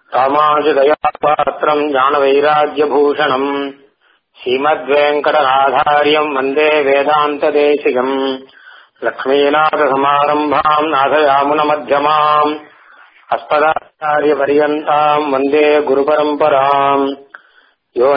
ராமாஜுதயாபாத்திரம் ஞானவைராக்கியபூஷணம் ஸ்ரீமத்வேங்கடநாதாரியம் வந்தே வேதாந்ததேசிகம் லக்ஷ்மீநாதசமாரம்பாம் நாதயாமுனமத்தியமாம் அஸ்மதாச்சாரியபரியந்தாம் வந்தே குருபரம்பராம் யோ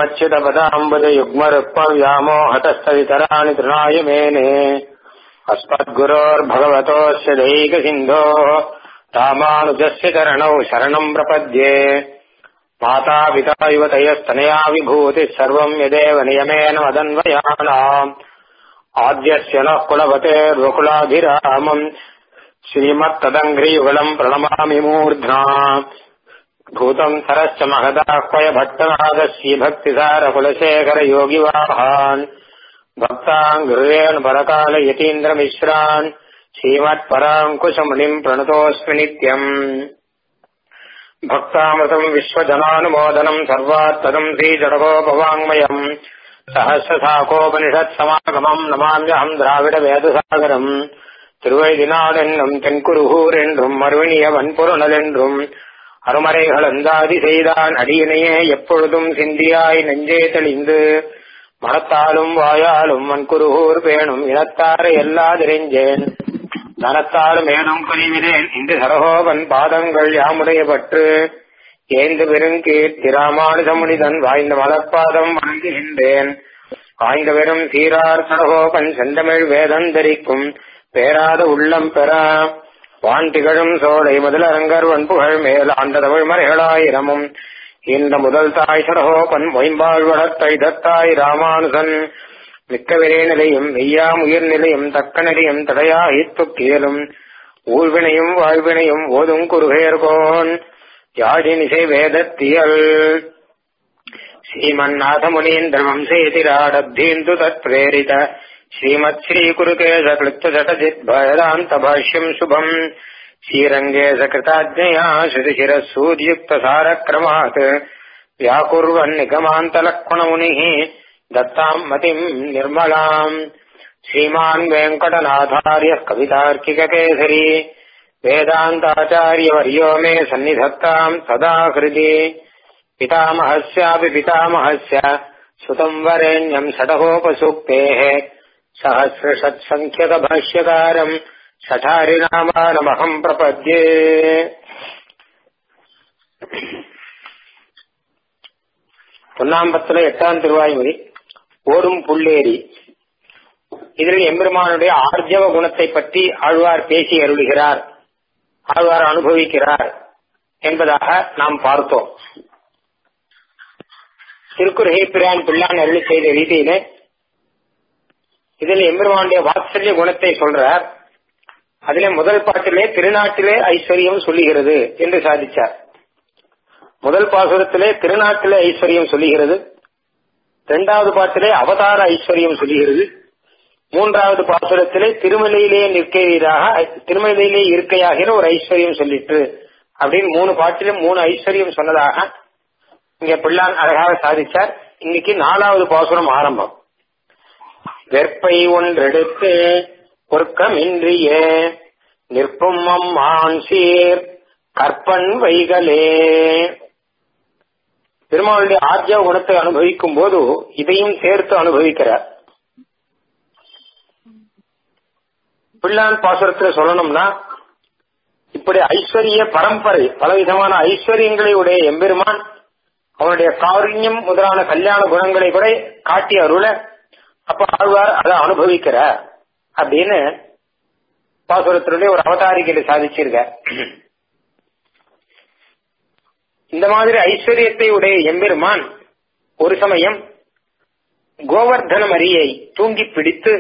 நித்யமच्युतपदाम्बुजयुग्मरुक्मव्यामोहतस्तवितराणि तृणाय मेने अस्मद्गुरोर्भगवतोऽस्य दैकसिन्धोः रामानुजस्य चरणौ शरणम् प्रपद्ये मातापिता युवतयस्तनया विभूतिः सर्वम् यदेव नियमेन मदन्वयानाम् आद्यस्य नः कुलवतेर्वकुलाभिरामम् श्रीमत्तदङ्घ्रियुगलम् प्रणमामि मूर्ध्ना भूतम् सरश्च महदाह्वय भट्टनादस्य भक्तिसारकुलशेखरयोगिवाहान् भक्तान् गृहेण परकाल यतीन्द्रमिश्रान् श्रीमत्पराङ्कुशमुनिम् प्रणतोऽस्मि नित्यम् भक्तामृतम् विश्वजनानुमोदनम् सर्वात्तदम् श्रीजडगोपवाङ्मयम् सहस्रशाखोपनिषत्समागमम् नमाम्यहम् द्राविडवेदसागरम् திருவழிதினாடென்னும் தென்குருகூர் என்றும் மறுவினிய வன்பொருணல் என்றும் அருமறைகள் அந்தாதி செய்தான் அடியினையே எப்பொழுதும் சிந்தியாய் நெஞ்சே தெளிந்து மனத்தாலும் வாயாலும் வன்குருகூர் பேணும் இனத்தாரை எல்லாதிரைஞ்சேன் தனத்தாலும் ஏனும் புரிவினேன் இன்று சரகோபன் பாதங்கள் யாமுடைய பற்று ஏந்து பெருங்கீர்த்தி ராமானுஜமுனிதன் வாய்ந்த மலப்பாதம் வணங்குகின்றேன் வாய்ந்த வெறும் சீரார் சரகோபன் செந்தமிழ் வேதந்தரிக்கும் பேராத உள்ளம் பெறா வான் திகழும் சோலை முதலரங்கர் வன்புகழ் மேல் ஆண்ட தமிழ் மறைகளாயிரமும் இந்த முதல் தாய் சரகோபன் மொயம்பாழ்வடத்தை தத்தாய் ராமானுசன் மிக்கவிரே நிலையும் மெய்யாம் உயிர் நிலையும் தக்க நிலையும் தடையாயித்து கேளும் ஊழ்வினையும் வாழ்வினையும் ஓதும் குருகேர்கோன் யாழினிசை வேதத்தியல் श्रीमन्नाथमुनीन्द्र वंशेतिराडब्धीन्दु तत्प्रेरित श्रीमत्श्रीकुरुकेशक्लुप्तजटजिद्भयदान्तभाष्यम् शुभम् श्रीरङ्गे सकृताज्ञया श्रुतिशिरः सूर्युक्तसारक्रमात् व्याकुर्वन्निगमान्तलक्ष्मणमुनिः दत्ताम् मतिम् निर्मलाम् श्रीमान् वेङ्कटनाथार्यः कवितार्किककेसरी वेदान्ताचार्यवर्यो मे सन्निधत्ताम् सदा हृदि पितामहस्यापि पितामहस्य सुतम् वरेण्यम् षडहोपसूक्तेः सहस्रषट्सङ्ख्यकभाष्यकारम् षठारिनामानमहम् प्रपद्ये பொன்னாம்பத்துல எட்டாம் திருவாய்மொழி ஓடும் புள்ளேரி இதில் எம்பெருமானுடைய ஆர்ஜவ குணத்தை பற்றி ஆழ்வார் பேசி அருளுகிறார் ஆழ்வார் அனுபவிக்கிறார் என்பதாக நாம் பார்த்தோம் திருக்குறகை பிரான் பிள்ளான் அருளி செய்த ரீதியில இதில் எம்பெருமானுடைய வாத்சல்ய குணத்தை சொல்றார் அதிலே முதல் பாட்டிலே திருநாட்டிலே ஐஸ்வர்யம் சொல்லுகிறது என்று சாதிச்சார் முதல் பாசுரத்திலே திருநாட்டிலே ஐஸ்வர்யம் சொல்லுகிறது இரண்டாவது பாட்டிலே அவதார ஐஸ்வர்யம் சொல்லுகிறது மூன்றாவது பாசுரத்திலே திருமலையிலே நிற்கிறதாக திருமலையிலே இருக்கையாகிற ஒரு ஐஸ்வர்யம் சொல்லிட்டு அப்படின்னு மூணு பாட்டிலும் மூணு ஐஸ்வர்யம் சொன்னதாக இங்க பிள்ளான் அழகாக சாதிச்சார் இன்னைக்கு நாலாவது பாசுரம் ஆரம்பம் வெப்பை ஒன்றெடுத்து பொற்கமின்றிய நிற்பும் அம்மான் சீர் கற்பன் வைகளே பெருமாளுடைய ஆர்ஜவ குணத்தை அனுபவிக்கும் போது இதையும் சேர்த்து அனுபவிக்கிறார் பிள்ளான் பாசுரத்துல சொல்லணும்னா இப்படி ஐஸ்வர்ய பரம்பரை பலவிதமான ஐஸ்வர்யங்களை உடைய எம்பெருமான் அவனுடைய காரியம் முதலான கல்யாண குணங்களை கூட காட்டி அருள அப்ப ஆழ்வார் அதை அனுபவிக்கிற அப்படின்னு பாசுரத்தினுடைய ஒரு அவதாரிகளை சாதிச்சிருக்க இந்த மாதிரி ஐஸ்வர்யத்தை உடைய எம்பெருமான் ஒரு சமயம் கோவர்தன மரியை தூங்கி பிடித்து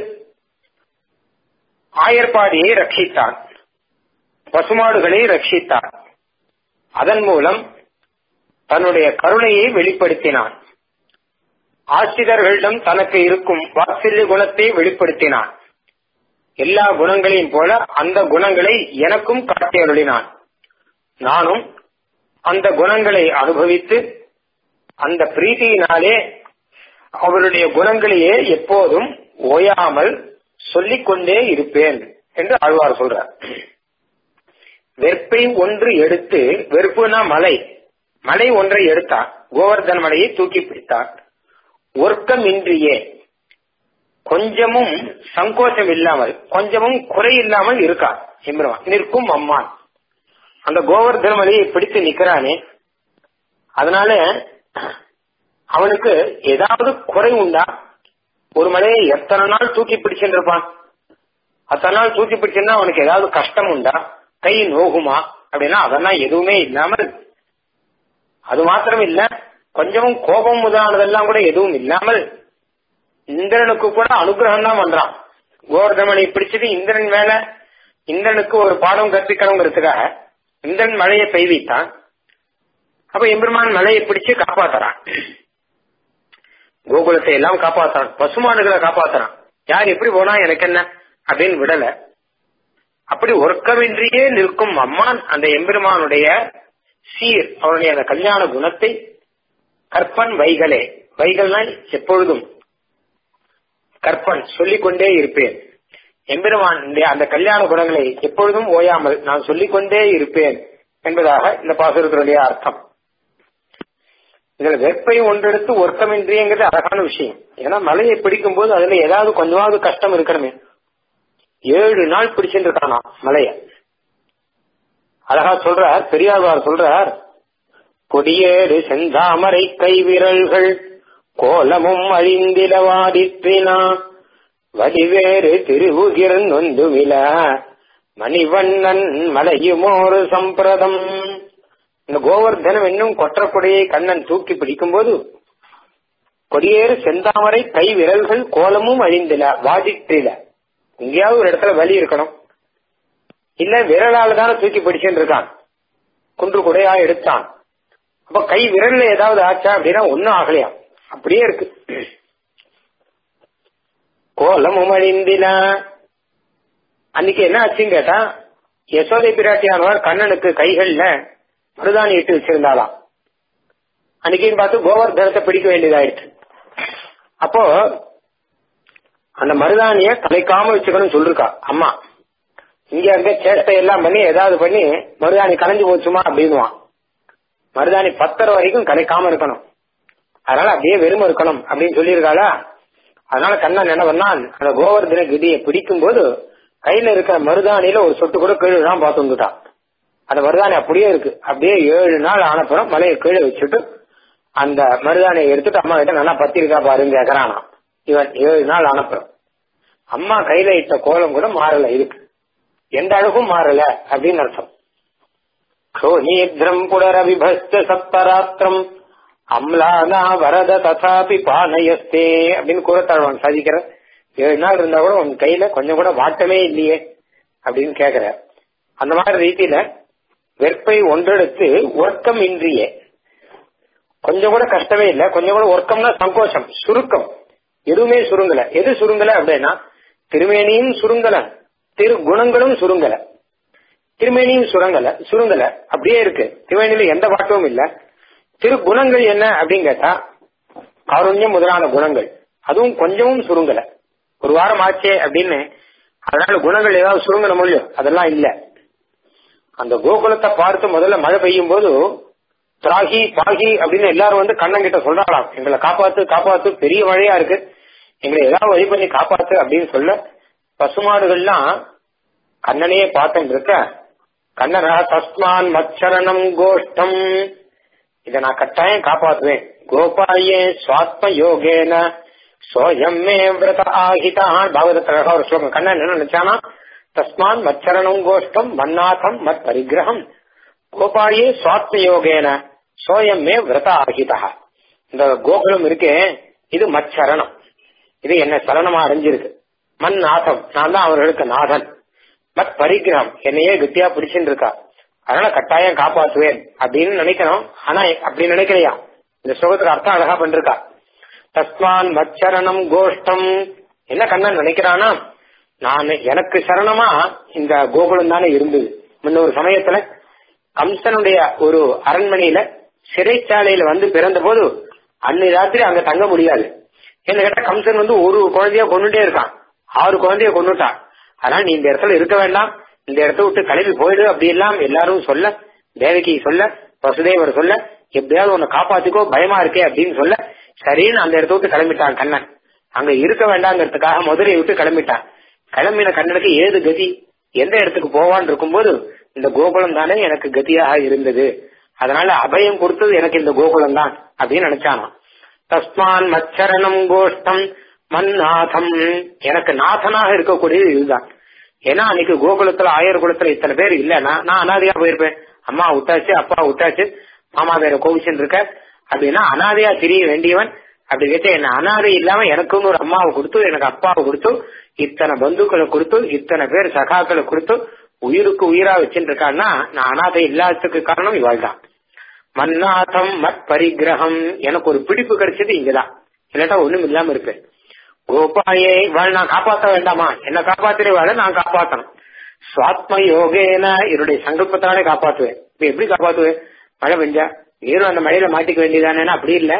ஆயர்பாடியை ரட்சித்தான் பசுமாடுகளை ரட்சித்தான் அதன் மூலம் தன்னுடைய கருணையை வெளிப்படுத்தினான் ஆசிரியர்களிடம் தனக்கு இருக்கும் வாத்சல்ய குணத்தை வெளிப்படுத்தினான் எல்லா குணங்களையும் போல அந்த குணங்களை எனக்கும் காட்டி அருளினான் நானும் அந்த குணங்களை அனுபவித்து அந்த பிரீத்தியினாலே அவருடைய குணங்களையே எப்போதும் ஓயாமல் சொல்லிக் கொண்டே இருப்பேன் என்று ஆழ்வார் சொல்றார் வெறுப்பை ஒன்று எடுத்து வெறுப்புனா மலை மலை ஒன்றை எடுத்தார் கோவர்தன மலையை தூக்கி பிடித்தார் ஒர்க்கமின்றியே கொஞ்சமும் சங்கோச்சம் இல்லாமல் கொஞ்சமும் குறை இல்லாமல் இருக்கா எம்பெருமான் நிற்கும் அம்மான் அந்த கோவர்தன மலையை பிடித்து நிக்கிறானே அதனால அவனுக்கு ஏதாவது குறை உண்டா ஒரு மலையை எத்தனை நாள் தூக்கி பிடிச்சுருப்பான் அத்தனை நாள் தூக்கி பிடிச்சுன்னா அவனுக்கு ஏதாவது கஷ்டம் உண்டா கை நோகுமா அப்படின்னா அதெல்லாம் எதுவுமே இல்லாமல் அது மாத்திரம் இல்ல கொஞ்சமும் கோபம் முதலானதெல்லாம் கூட எதுவும் இல்லாமல் இந்திரனுக்கு கூட அனுகிரகம் தான் பண்றான் கோவர்தமனை பிடிச்சது இந்திரன் மேல இந்திரனுக்கு ஒரு பாடம் கற்பிக்கணுங்கிறதுக்காக இந்திரன் மழையை பெய்வித்தான் அப்ப எம்பெருமான் மலையை பிடிச்சு காப்பாத்துறான் கோகுலத்தை எல்லாம் காப்பாத்துறான் பசுமாடுகளை காப்பாத்துறான் யார் எப்படி போனா எனக்கு என்ன அப்படின்னு விடல அப்படி ஒர்க்கமின்றியே நிற்கும் அம்மான் அந்த எம்பெருமானுடைய சீர் அவனுடைய அந்த கல்யாண குணத்தை கற்பன் வைகளே வைகள்னா எப்பொழுதும் கற்பன் சொல்லிக்கொண்டே இருப்பேன் எம்பெருமான் அந்த கல்யாண குணங்களை எப்பொழுதும் ஓயாமல் நான் சொல்லிக்கொண்டே இருப்பேன் என்பதாக இந்த பாசுரத்தினுடைய அர்த்தம் இதுல வெப்பை ஒன்றெடுத்து ஒர்க்கமின்றிங்கிறது அழகான விஷயம் ஏன்னா மலையை பிடிக்கும் போது அதுல ஏதாவது கொஞ்சமாவது கஷ்டம் இருக்கணுமே ஏழு நாள் பிடிச்சிட்டு இருக்கானா மலைய அழகா சொல்றார் பெரியாழ்வார் சொல்றார் கொடியேறு செந்தாமரை கைவிரல்கள் கோலமும் அழிந்திலவாடிற்றினா வடிவேறு திருவுகிர் நொந்துமில மணிவண்ணன் மலையுமோரு சம்பிரதம் இந்த கோவர்தனம் என்னும் கொற்றக்குடையை கண்ணன் தூக்கி பிடிக்கும் போது கொடியேறு செந்தாமரை கை விரல்கள் கோலமும் அழிந்தில வாடிற்றில எங்கேயாவது ஒரு இடத்துல வலி இருக்கணும் இல்ல விரலால தானே தூக்கி பிடிச்சுட்டு இருக்கான் குன்று குடையா எடுத்தான் அப்ப கை விரல்ல ஏதாவது ஆச்சா அப்படின்னா ஒன்னும் ஆகலையா அப்படியே இருக்கு கோலமும் அழிந்தில அன்னைக்கு என்ன ஆச்சுன்னு கேட்டா யசோதை பிராட்டியானவர் கண்ணனுக்கு கைகள்ல மருதாணி இட்டு வச்சிருந்தாலாம் அன்னைக்குன்னு பார்த்து கோவர்தனத்தை பிடிக்க வேண்டியதாயிடுச்சு அப்போ அந்த மருதாணிய கலைக்காம வச்சுக்கணும் சொல்லிருக்கா அம்மா இங்க அங்க சேஷ்டை எல்லாம் பண்ணி ஏதாவது பண்ணி மருதாணி கலைஞ்சு போச்சுமா அப்படின்னுவான் மருதாணி பத்தரை வரைக்கும் கலைக்காம இருக்கணும் அதனால அப்படியே வெறுமை இருக்கணும் அப்படின்னு சொல்லியிருக்காளா அதனால கண்ணன் என்ன பண்ணான் அந்த கோவர்தன கிதியை பிடிக்கும் போது கையில இருக்கிற மருதாணியில ஒரு சொட்டு கூட கீழே தான் பார்த்து வந்துட்டான் அந்த மருதாணி அப்படியே இருக்கு அப்படியே ஏழு நாள் ஆனப்புறம் மலையை கீழே வச்சுட்டு அந்த மருதாணியை எடுத்துட்டு அம்மா கிட்ட நல்லா பத்திரிக்கா பாருங்க கேக்குறானா இவன் ஏழு நாள் ஆனப்புறம் அம்மா கையில இட்ட கோலம் கூட மாறல இருக்கு எந்த அழகும் மாறல அப்படின்னு அர்த்தம் கோநீத்ரம் புனரவிபஸ்த சப்தராத்திரம் அம்லானா வரத ததாபி பானயஸ்தே அப்படின்னு கூறத்தாழ்வான் சாதிக்கிற ஏழு நாள் இருந்தா கூட உன் கையில கொஞ்சம் கூட வாட்டமே இல்லையே அப்படின்னு கேக்குற அந்த மாதிரி ரீதியில வெப்பை ஒன்றெடுத்து ஒர்க்கம் இன்றியே கொஞ்சம் கூட கஷ்டமே இல்ல கொஞ்சம் கூட ஒர்க்கம்னா சங்கோஷம் சுருக்கம் எதுவுமே சுருங்கல எது சுருங்கல அப்படின்னா திருமேனியும் சுருங்கல திரு குணங்களும் சுருங்கல திருமேனியும் சுரங்கல சுருங்கல அப்படியே இருக்கு திருமேனியில எந்த வாட்டமும் இல்ல திரு குணங்கள் என்ன அப்படின்னு கேட்டா காருண்யம் முதலான குணங்கள் அதுவும் கொஞ்சமும் சுருங்கல ஒரு வாரம் ஆச்சே அப்படின்னு அதனால குணங்கள் ஏதாவது சுருங்கன முடியும் அதெல்லாம் இல்ல அந்த கோகுலத்தை பார்த்து முதல்ல மழை பெய்யும் போது திராகி பாகி அப்படின்னு எல்லாரும் வந்து கண்ணன் கிட்ட சொல்றாங்களாம் எங்களை காப்பாத்து காப்பாத்து பெரிய மழையா இருக்கு எங்களை ஏதாவது வழி பண்ணி காப்பாத்து அப்படின்னு சொல்ல பசுமாடுகள்லாம் கண்ணனையே பார்த்துட்டு இருக்க கண்ணனா தஸ்மான் மச்சரணம் கோஷ்டம் இதை நான் கட்டாயம் காப்பாத்துவேன் கோபாயே சுவாத்ம யோகேன சோயம் மே விரத ஆகிதான் பாகவதத்தில் ஒரு ஸ்லோகம் கண்ணன் என்ன நினைச்சானா தஸ்மான் மச்சரணம் கோஷ்டம் மன்னாதம் மத் பரிகிரகம் கோபாயே சுவாத்ம யோகேன சோயம் மே விரத ஆகிதா இந்த கோகுலம் இருக்கே இது மச்சரணம் இது என்ன சரணமா அடைஞ்சிருக்கு மண் நாதம் நான் தான் அவர்களுக்கு நாதன் மத் பரிகிரகம் என்னையே கத்தியா பிடிச்சுட்டு இருக்கா அதனால கட்டாயம் காப்பாத்துவேன் அப்படின்னு நினைக்கணும் ஆனா அப்படி நினைக்கலையா இந்த ஸ்லோகத்துக்கு அர்த்தம் அழகா பண்ணிருக்கா தஸ்மான் மச்சரணம் கோஷ்டம் என்ன கண்ணன் நினைக்கிறானா நான் எனக்கு சரணமா இந்த கோகுலம் தானே இருந்தது முன்ன ஒரு சமயத்துல கம்சனுடைய ஒரு அரண்மனையில சிறைச்சாலையில வந்து பிறந்த போது அன்னை ராத்திரி அங்க தங்க முடியாது என்ன கேட்டா கம்சன் வந்து ஒரு குழந்தைய கொண்டுட்டே இருக்கான் ஆறு குழந்தைய கொண்டுட்டான் அதனால நீ இந்த இடத்துல இருக்க வேண்டாம் இந்த இடத்த விட்டு கிளம்பி போயிடு அப்படி எல்லாம் எல்லாரும் சொல்ல தேவகி சொல்ல வசுதேவர் சொல்ல எப்படியாவது உன்னை காப்பாத்திக்கோ பயமா இருக்கே அப்படின்னு சொல்ல சரின்னு அந்த இடத்த விட்டு கிளம்பிட்டான் கண்ணன் அங்க இருக்க வேண்டாங்கிறதுக்காக மதுரையை விட்டு கிளம்பிட்டான் கிளம்பின கண்ணனுக்கு ஏது கதி எந்த இடத்துக்கு போவான்னு இருக்கும்போது இந்த கோகுலம் தானே எனக்கு கதியாக இருந்தது அதனால அபயம் கொடுத்தது எனக்கு இந்த கோகுலம் தான் அப்படின்னு நினைச்சானாம் தஸ்மான் மச்சரணம் கோஷ்டம் மன்னாதம் எனக்கு நாதனாக இருக்கக்கூடியது இதுதான் ஏன்னா அன்னைக்கு கோகுலத்துல ஆயர் குலத்துல இத்தனை பேர் இல்லைன்னா நான் அனாதையா போயிருப்பேன் அம்மா விட்டாச்சு அப்பா விட்டாச்சு மாமா வேற கோவிச்சுன்னு இருக்க அப்படின்னா அனாதையா தெரிய வேண்டியவன் அப்படி கேட்டு என்ன அனாதை இல்லாம எனக்குன்னு ஒரு அம்மாவை கொடுத்து எனக்கு அப்பாவை கொடுத்து இத்தனை பந்துக்களை கொடுத்து இத்தனை பேர் சகாக்களை கொடுத்து உயிருக்கு உயிரா வச்சுட்டு இருக்கான்னா நான் அனாதை இல்லாததுக்கு காரணம் இவாள் தான் மன்னாதம் மத் பரிகிரகம் எனக்கு ஒரு பிடிப்பு கிடைச்சது இங்கதான் இல்லாட்டா ஒண்ணும் இல்லாம இருப்பேன் கோபாயே இவாள் நான் காப்பாத்த வேண்டாமா என்ன காப்பாத்துறவாள் நான் காப்பாத்தணும் சுவாத்ம யோகேன என்னுடைய சங்கல்பத்தினாலே காப்பாத்துவேன் இப்ப எப்படி காப்பாத்துவேன் மழை பெஞ்சா நீரும் அந்த மழையில மாட்டிக்க வேண்டியதானேன்னா அப்படி இல்ல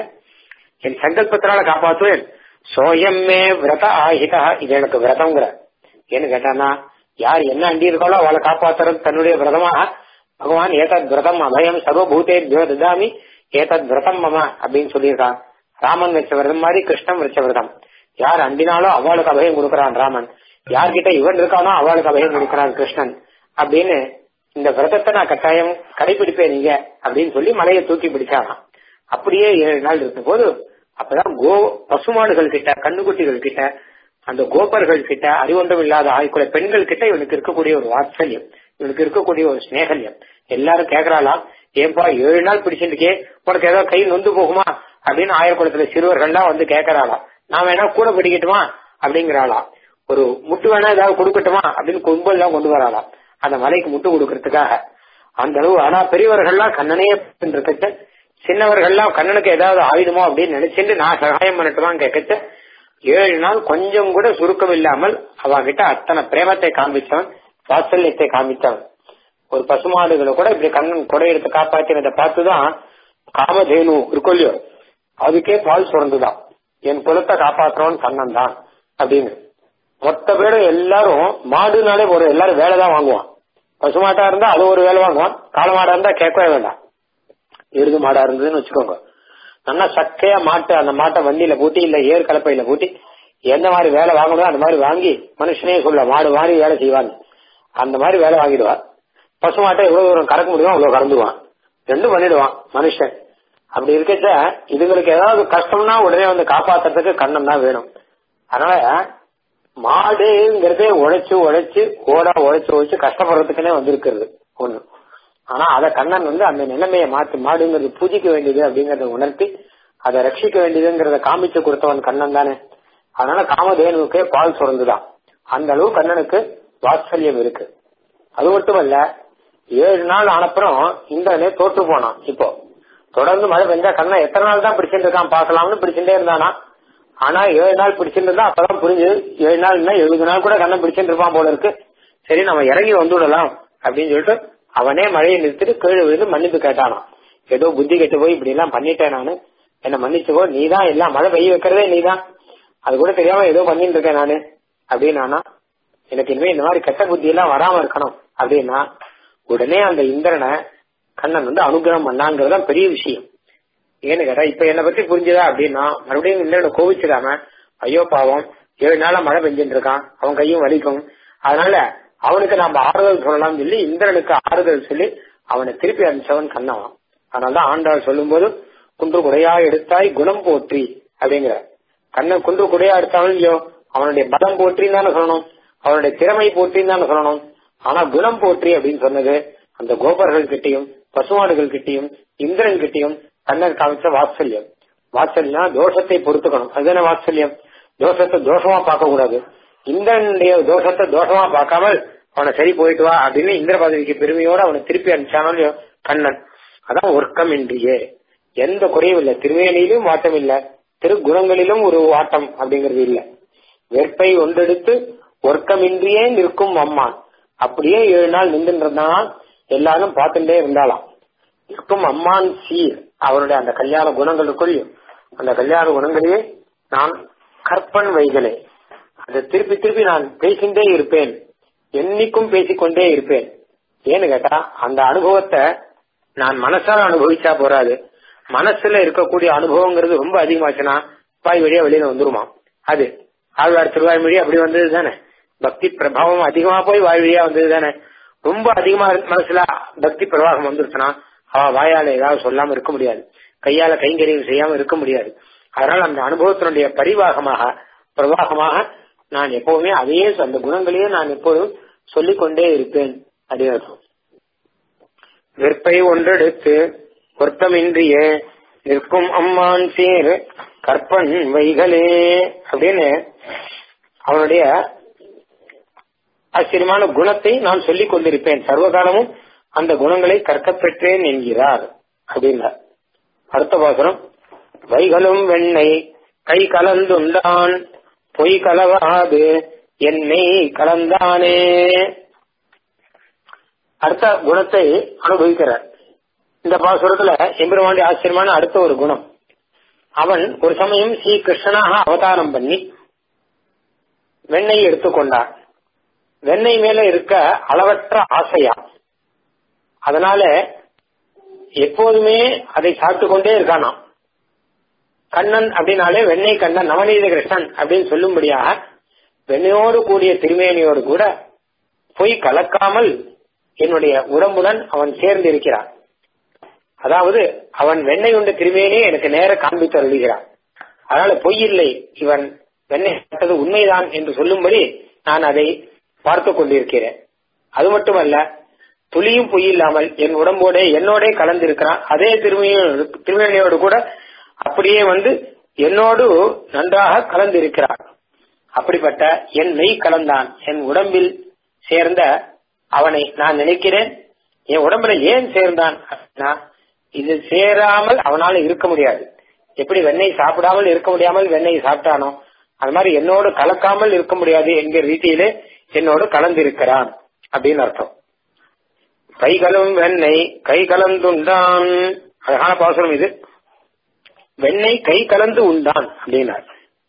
என் சங்கல்பத்தினால காப்பாத்துவேன் சோயம்மே விரத ஆஹிதா இது எனக்கு விரதங்கிற ஏன்னு கேட்டானா யார் என்ன அண்டி இருக்காளோ அவளை காப்பாத்துறது தன்னுடைய விரதமாக பகவான் ஏதத் விரதம் அபயம் சர்வபூதேபியோ ததாமி ஏதத் விரதம் மம அப்படின்னு சொல்லியிருக்கான் ராமன் வச்ச விரதம் மாதிரி கிருஷ்ணன் வச்ச விரதம் யார் அண்டினாலோ அவளுக்கு அபயம் கொடுக்கறான் ராமன் யார்கிட்ட இவன் இருக்கானோ அவளுக்கு அபயம் கொடுக்கறான் கிருஷ்ணன் அப்படின்னு இந்த விரதத்தை நான் கட்டாயம் கடைபிடிப்பேன் நீங்க அப்படின்னு சொல்லி மலையை தூக்கி பிடிச்சாராம் அப்படியே ஏழு நாள் இருக்கும் போது அப்பதான் கோ பசுமாடுகள் கிட்ட கண்ணுக்குட்டிகள் கிட்ட அந்த கோபர்கள் கிட்ட அறிவொன்றும் இல்லாத ஆய்க்குள்ள பெண்கள் கிட்ட இவனுக்கு இருக்கக்கூடிய ஒரு வாத்சல்யம் இவனுக்கு இருக்கக்கூடிய ஒரு ஸ்நேகல்யம் எல்லாரும் கேக்குறாளாம் ஏன்பா ஏழு நாள் பிடிச்சிருக்கே உனக்கு ஏதாவது கை நொந்து போகுமா அப்படின்னு ஆயிரக்குளத்துல சிறுவர்கள்லாம் வந்து கேக்குறாளாம் நான் வேணா கூட பிடிக்கட்டுமா அப்படிங்கிறாளாம் ஒரு முட்டு வேணா ஏதாவது கொடுக்கட்டுமா அப்படின்னு கும்பல் எல்லாம் கொண்டு வராளாம் அந்த மலைக்கு முட்டு கொடுக்கறதுக்காக அந்த அளவு ஆனா பெரியவர்கள்லாம் கண்ணனே இருக்கச்ச சின்னவர்கள்லாம் கண்ணனுக்கு ஏதாவது ஆயுதமோ அப்படின்னு நினைச்சிட்டு நான் சகாயம் பண்ணட்டுமான்னு கேட்கச்ச ஏழு நாள் கொஞ்சம் கூட சுருக்கம் இல்லாமல் அவகிட்ட அத்தனை பிரேமத்தை காண்பிச்சவன் வாத்சல்யத்தை காண்பித்தவன் ஒரு பசுமாடுகளை கூட இப்படி கண்ணன் கொடை எடுத்து காப்பாத்தினதை பார்த்துதான் காமதேனு இருக்கும் இல்லையோ அதுக்கே பால் சுரந்துதான் என் குலத்தை காப்பாற்றுறவன் கண்ணன் தான் அப்படின்னு மொத்த பேரும் எல்லாரும் மாடுனாலே ஒரு எல்லாரும் வேலை தான் வாங்குவான் பசுமாட்டா இருந்தா அது ஒரு வேலை வாங்குவான் காளை மாடா இருந்தா கேட்கவே வேண்டாம் எருது மாடா இருந்ததுன்னு வச்சுக்கோங்க நல்லா சக்கையா மாட்டு அந்த மாட்டை வண்டியில பூட்டி இல்ல ஏர் கலப்பையில பூட்டி எந்த மாதிரி வேலை வாங்கணும் அந்த மாதிரி வாங்கி மனுஷனே சொல்ல மாடு மாதிரி வேலை செய்வாங்க அந்த மாதிரி வேலை வாங்கிடுவான் பசுமாட்டை எவ்வளவு தூரம் கறக்க முடியுமோ அவ்வளவு கறந்துவான் ரெண்டும் பண்ணிடுவான் மனுஷன் அப்படி இருக்கச்ச இதுங்களுக்கு ஏதாவது கஷ்டம்னா உடனே வந்து காப்பாத்துறதுக்கு கண்ணம் தான் வேணும் அதனால மாடுங்கிறதே உழைச்சு உழைச்சு ஓடா உழைச்சு உழைச்சு கஷ்டப்படுறதுக்குன்னே வந்திருக்கிறது ஒண்ணு ஆனா அத கண்ணன் வந்து அந்த நிலைமையை மாத்தி மாடுங்கிறது பூஜிக்க வேண்டியது அப்படிங்கறத உணர்த்தி அதை ரட்சிக்க வேண்டியதுங்கிறத காமிச்சு கொடுத்தவன் கண்ணன் தானே அதனால காமதேனுக்கே பால் சுரந்துதான் அந்த அளவு கண்ணனுக்கு வாத்சல்யம் இருக்கு அது மட்டுமல்ல ஏழு நாள் ஆனப்புறம் இந்திரனே தோற்று போனான் இப்போ தொடர்ந்து மழை பெஞ்சா கண்ணன் எத்தனை நாள் தான் பிடிச்சிட்டு இருக்கான் பாக்கலாம்னு பிடிச்சிட்டே இருந்தானா ஆனா ஏழு நாள் பிடிச்சிட்டு இருந்தா அப்பதான் புரிஞ்சு ஏழு நாள் எழுபது நாள் கூட கண்ணன் பிடிச்சிட்டு இருப்பான் போல இருக்கு சரி நம்ம இறங்கி வந்துடலாம் அப்படின்னு சொல்லிட்டு அவனே மழையை நிறுத்திட்டு கீழே விழுந்து மன்னிப்பு கேட்டானாம் ஏதோ புத்தி கெட்டு போய் இப்படி எல்லாம் பண்ணிட்டேன் நானு என்ன மன்னிச்சுக்கோ நீதான் எல்லாம் மழை பெய்ய வைக்கிறதே நீதான் அது கூட தெரியாம ஏதோ பண்ணிட்டு இருக்கேன் நானு அப்படின்னா எனக்கு இனிமே இந்த மாதிரி கெட்ட புத்தி எல்லாம் வராம இருக்கணும் அப்படின்னா உடனே அந்த இந்திரனை கண்ணன் வந்து அனுகிரகம் பண்ணாங்கிறது பெரிய விஷயம் ஏன்னு கேட்டா இப்ப என்ன பத்தி புரிஞ்சுதா அப்படின்னா மறுபடியும் இந்திரனை கோவிச்சிடாம ஐயோ பாவம் ஏழு நாளா மழை பெஞ்சுட்டு இருக்கான் அவன் கையும் வலிக்கும் அதனால அவனுக்கு நாம ஆறுதல் சொல்லலாம் சொல்லி இந்திரனுக்கு ஆறுதல் சொல்லி அவனை திருப்பி அனுப்பிச்சவன் கண்ணவன் அதனாலதான் ஆண்டாள் சொல்லும் போது குன்று குடையா எடுத்தாய் குணம் போற்றி அப்படிங்கிற கண்ணன் குன்று குடையா எடுத்தாலும் இல்லையோ அவனுடைய பலம் போற்றின்னு தானே சொல்லணும் அவனுடைய திறமை போற்றின்னு தானே சொல்லணும் ஆனா குணம் போற்றி அப்படின்னு சொன்னது அந்த கோபர்கள் கிட்டையும் பசுமாடுகள் கிட்டையும் இந்திரன் கிட்டையும் கண்ணன் காமிச்ச வாத்சல்யம் வாத்சல்யம் தோஷத்தை பொறுத்துக்கணும் அதுதானே வாத்சல்யம் தோஷத்தை தோஷமா பார்க்க கூடாது இந்திரனுடைய தோஷத்தை தோஷமா பார்க்காமல் அவனை சரி போயிட்டு வா அப்படின்னு இந்திர பதவிக்கு பெருமையோட அவனை திருப்பி அனுப்பிச்சானோ கண்ணன் அதான் ஒர்க்கம் இன்றியே எந்த குறையும் இல்ல திருவேணியிலும் வாட்டம் இல்ல திருக்குணங்களிலும் ஒரு வாட்டம் அப்படிங்கறது இல்ல வெற்பை ஒன்றெடுத்து ஒர்க்கமின்றியே நிற்கும் அம்மான் அப்படியே ஏழு நாள் நின்றுன்றதுனால எல்லாரும் பார்த்துட்டே இருந்தாலாம் இருக்கும் அம்மான் சீர் அவருடைய அந்த கல்யாண குணங்களுக்குள் அந்த கல்யாண குணங்களையே நான் கற்பன் வைகளே அதை திருப்பி திருப்பி நான் பேசிண்டே இருப்பேன் என்னைக்கும் பேசிக்கொண்டே இருப்பேன் ஏன்னு கேட்டா அந்த அனுபவத்தை நான் மனசால அனுபவிச்சா போறாது மனசுல இருக்கக்கூடிய அனுபவங்கிறது ரொம்ப அதிகமாச்சுன்னா வாய் வழியா வெளியில வந்துருமா அது ஆழ்வார் திருவாய்மொழி அப்படி வந்தது தானே பக்தி பிரபாவம் அதிகமா போய் வாய் வழியா வந்தது தானே ரொம்ப அதிகமா மனசுல பக்தி பிரவாகம் வந்துருச்சுன்னா அவ வாயால ஏதாவது சொல்லாம இருக்க முடியாது கையால கைங்கரியம் செய்யாம இருக்க முடியாது அதனால அந்த அனுபவத்தினுடைய பரிவாகமாக பிரவாகமாக நான் எப்பவுமே அதையே அந்த குணங்களையே நான் எப்போதும் சொல்லிக்கொண்டே இருப்பேன் அப்படின்னு வெற்பை ஒன்றெடுத்து பொருத்தமின்றியே நிற்கும் அம்மான் சேர் கற்பன் வைகளே அப்படின்னு அவனுடைய ஆச்சரியமான குணத்தை நான் சொல்லிக் கொண்டிருப்பேன் சர்வகாலமும் அந்த குணங்களை கற்கப் பெற்றேன் என்கிறார் அப்படின்னார் அடுத்த பாசுரம் வைகளும் வெண்ணெய் கை கலந்துண்டான் பொய் கலவாது என்னை கலந்தானே அடுத்த குணத்தை அனுபவிக்கிறார் இந்த பாசுரத்துல எம்பெருமாண்டி ஆச்சரியமான அடுத்த ஒரு குணம் அவன் ஒரு சமயம் ஸ்ரீ கிருஷ்ணனாக அவதாரம் பண்ணி வெண்ணெய் எடுத்துக்கொண்டான் வெண்ணெய் மேல இருக்க அளவற்ற ஆசையா அதனால எப்போதுமே அதை சாப்பிட்டு கொண்டே இருக்கானாம் கண்ணன் அப்படின்னாலே வெண்ணெய் கண்ணன் நவநீத கிருஷ்ணன் அப்படின்னு சொல்லும்படியாக வெண்ணையோடு கூடிய திருமேனியோடு கூட பொய் கலக்காமல் என்னுடைய உடம்புடன் அவன் சேர்ந்து இருக்கிறான் அதாவது அவன் வெண்ணெய் உண்ட திருமேனியே எனக்கு நேர காண்பித்து அருளுகிறான் அதனால பொய் இல்லை இவன் வெண்ணெய் சாப்பிட்டது உண்மைதான் என்று சொல்லும்படி நான் அதை பார்த்து கொண்டிருக்கிறேன் அது மட்டுமல்ல துளியும் பொய் இல்லாமல் என் உடம்போட என்னோட கலந்திருக்கிறான் அதே திருமையோடு திருமேனியோடு கூட அப்படியே வந்து என்னோடு நன்றாக கலந்திருக்கிறான் அப்படிப்பட்ட என் மெய் கலந்தான் என் உடம்பில் சேர்ந்த அவனை நான் நினைக்கிறேன் என் உடம்புல ஏன் சேர்ந்தான் அப்படின்னா இது சேராமல் அவனால இருக்க முடியாது எப்படி வெண்ணெய் சாப்பிடாமல் இருக்க முடியாமல் வெண்ணெய் சாப்பிட்டானோ அது மாதிரி என்னோடு கலக்காமல் இருக்க முடியாது என்கிற ரீதியிலே என்னோடு கலந்திருக்கிறான் அப்படின்னு அர்த்தம் கைகளும் வெண்ணெய் கை கலந்துண்டான் அழகான பாசுரம் இது வெண்ணெய் கை கலந்து உண்டான் அப்படின்னார்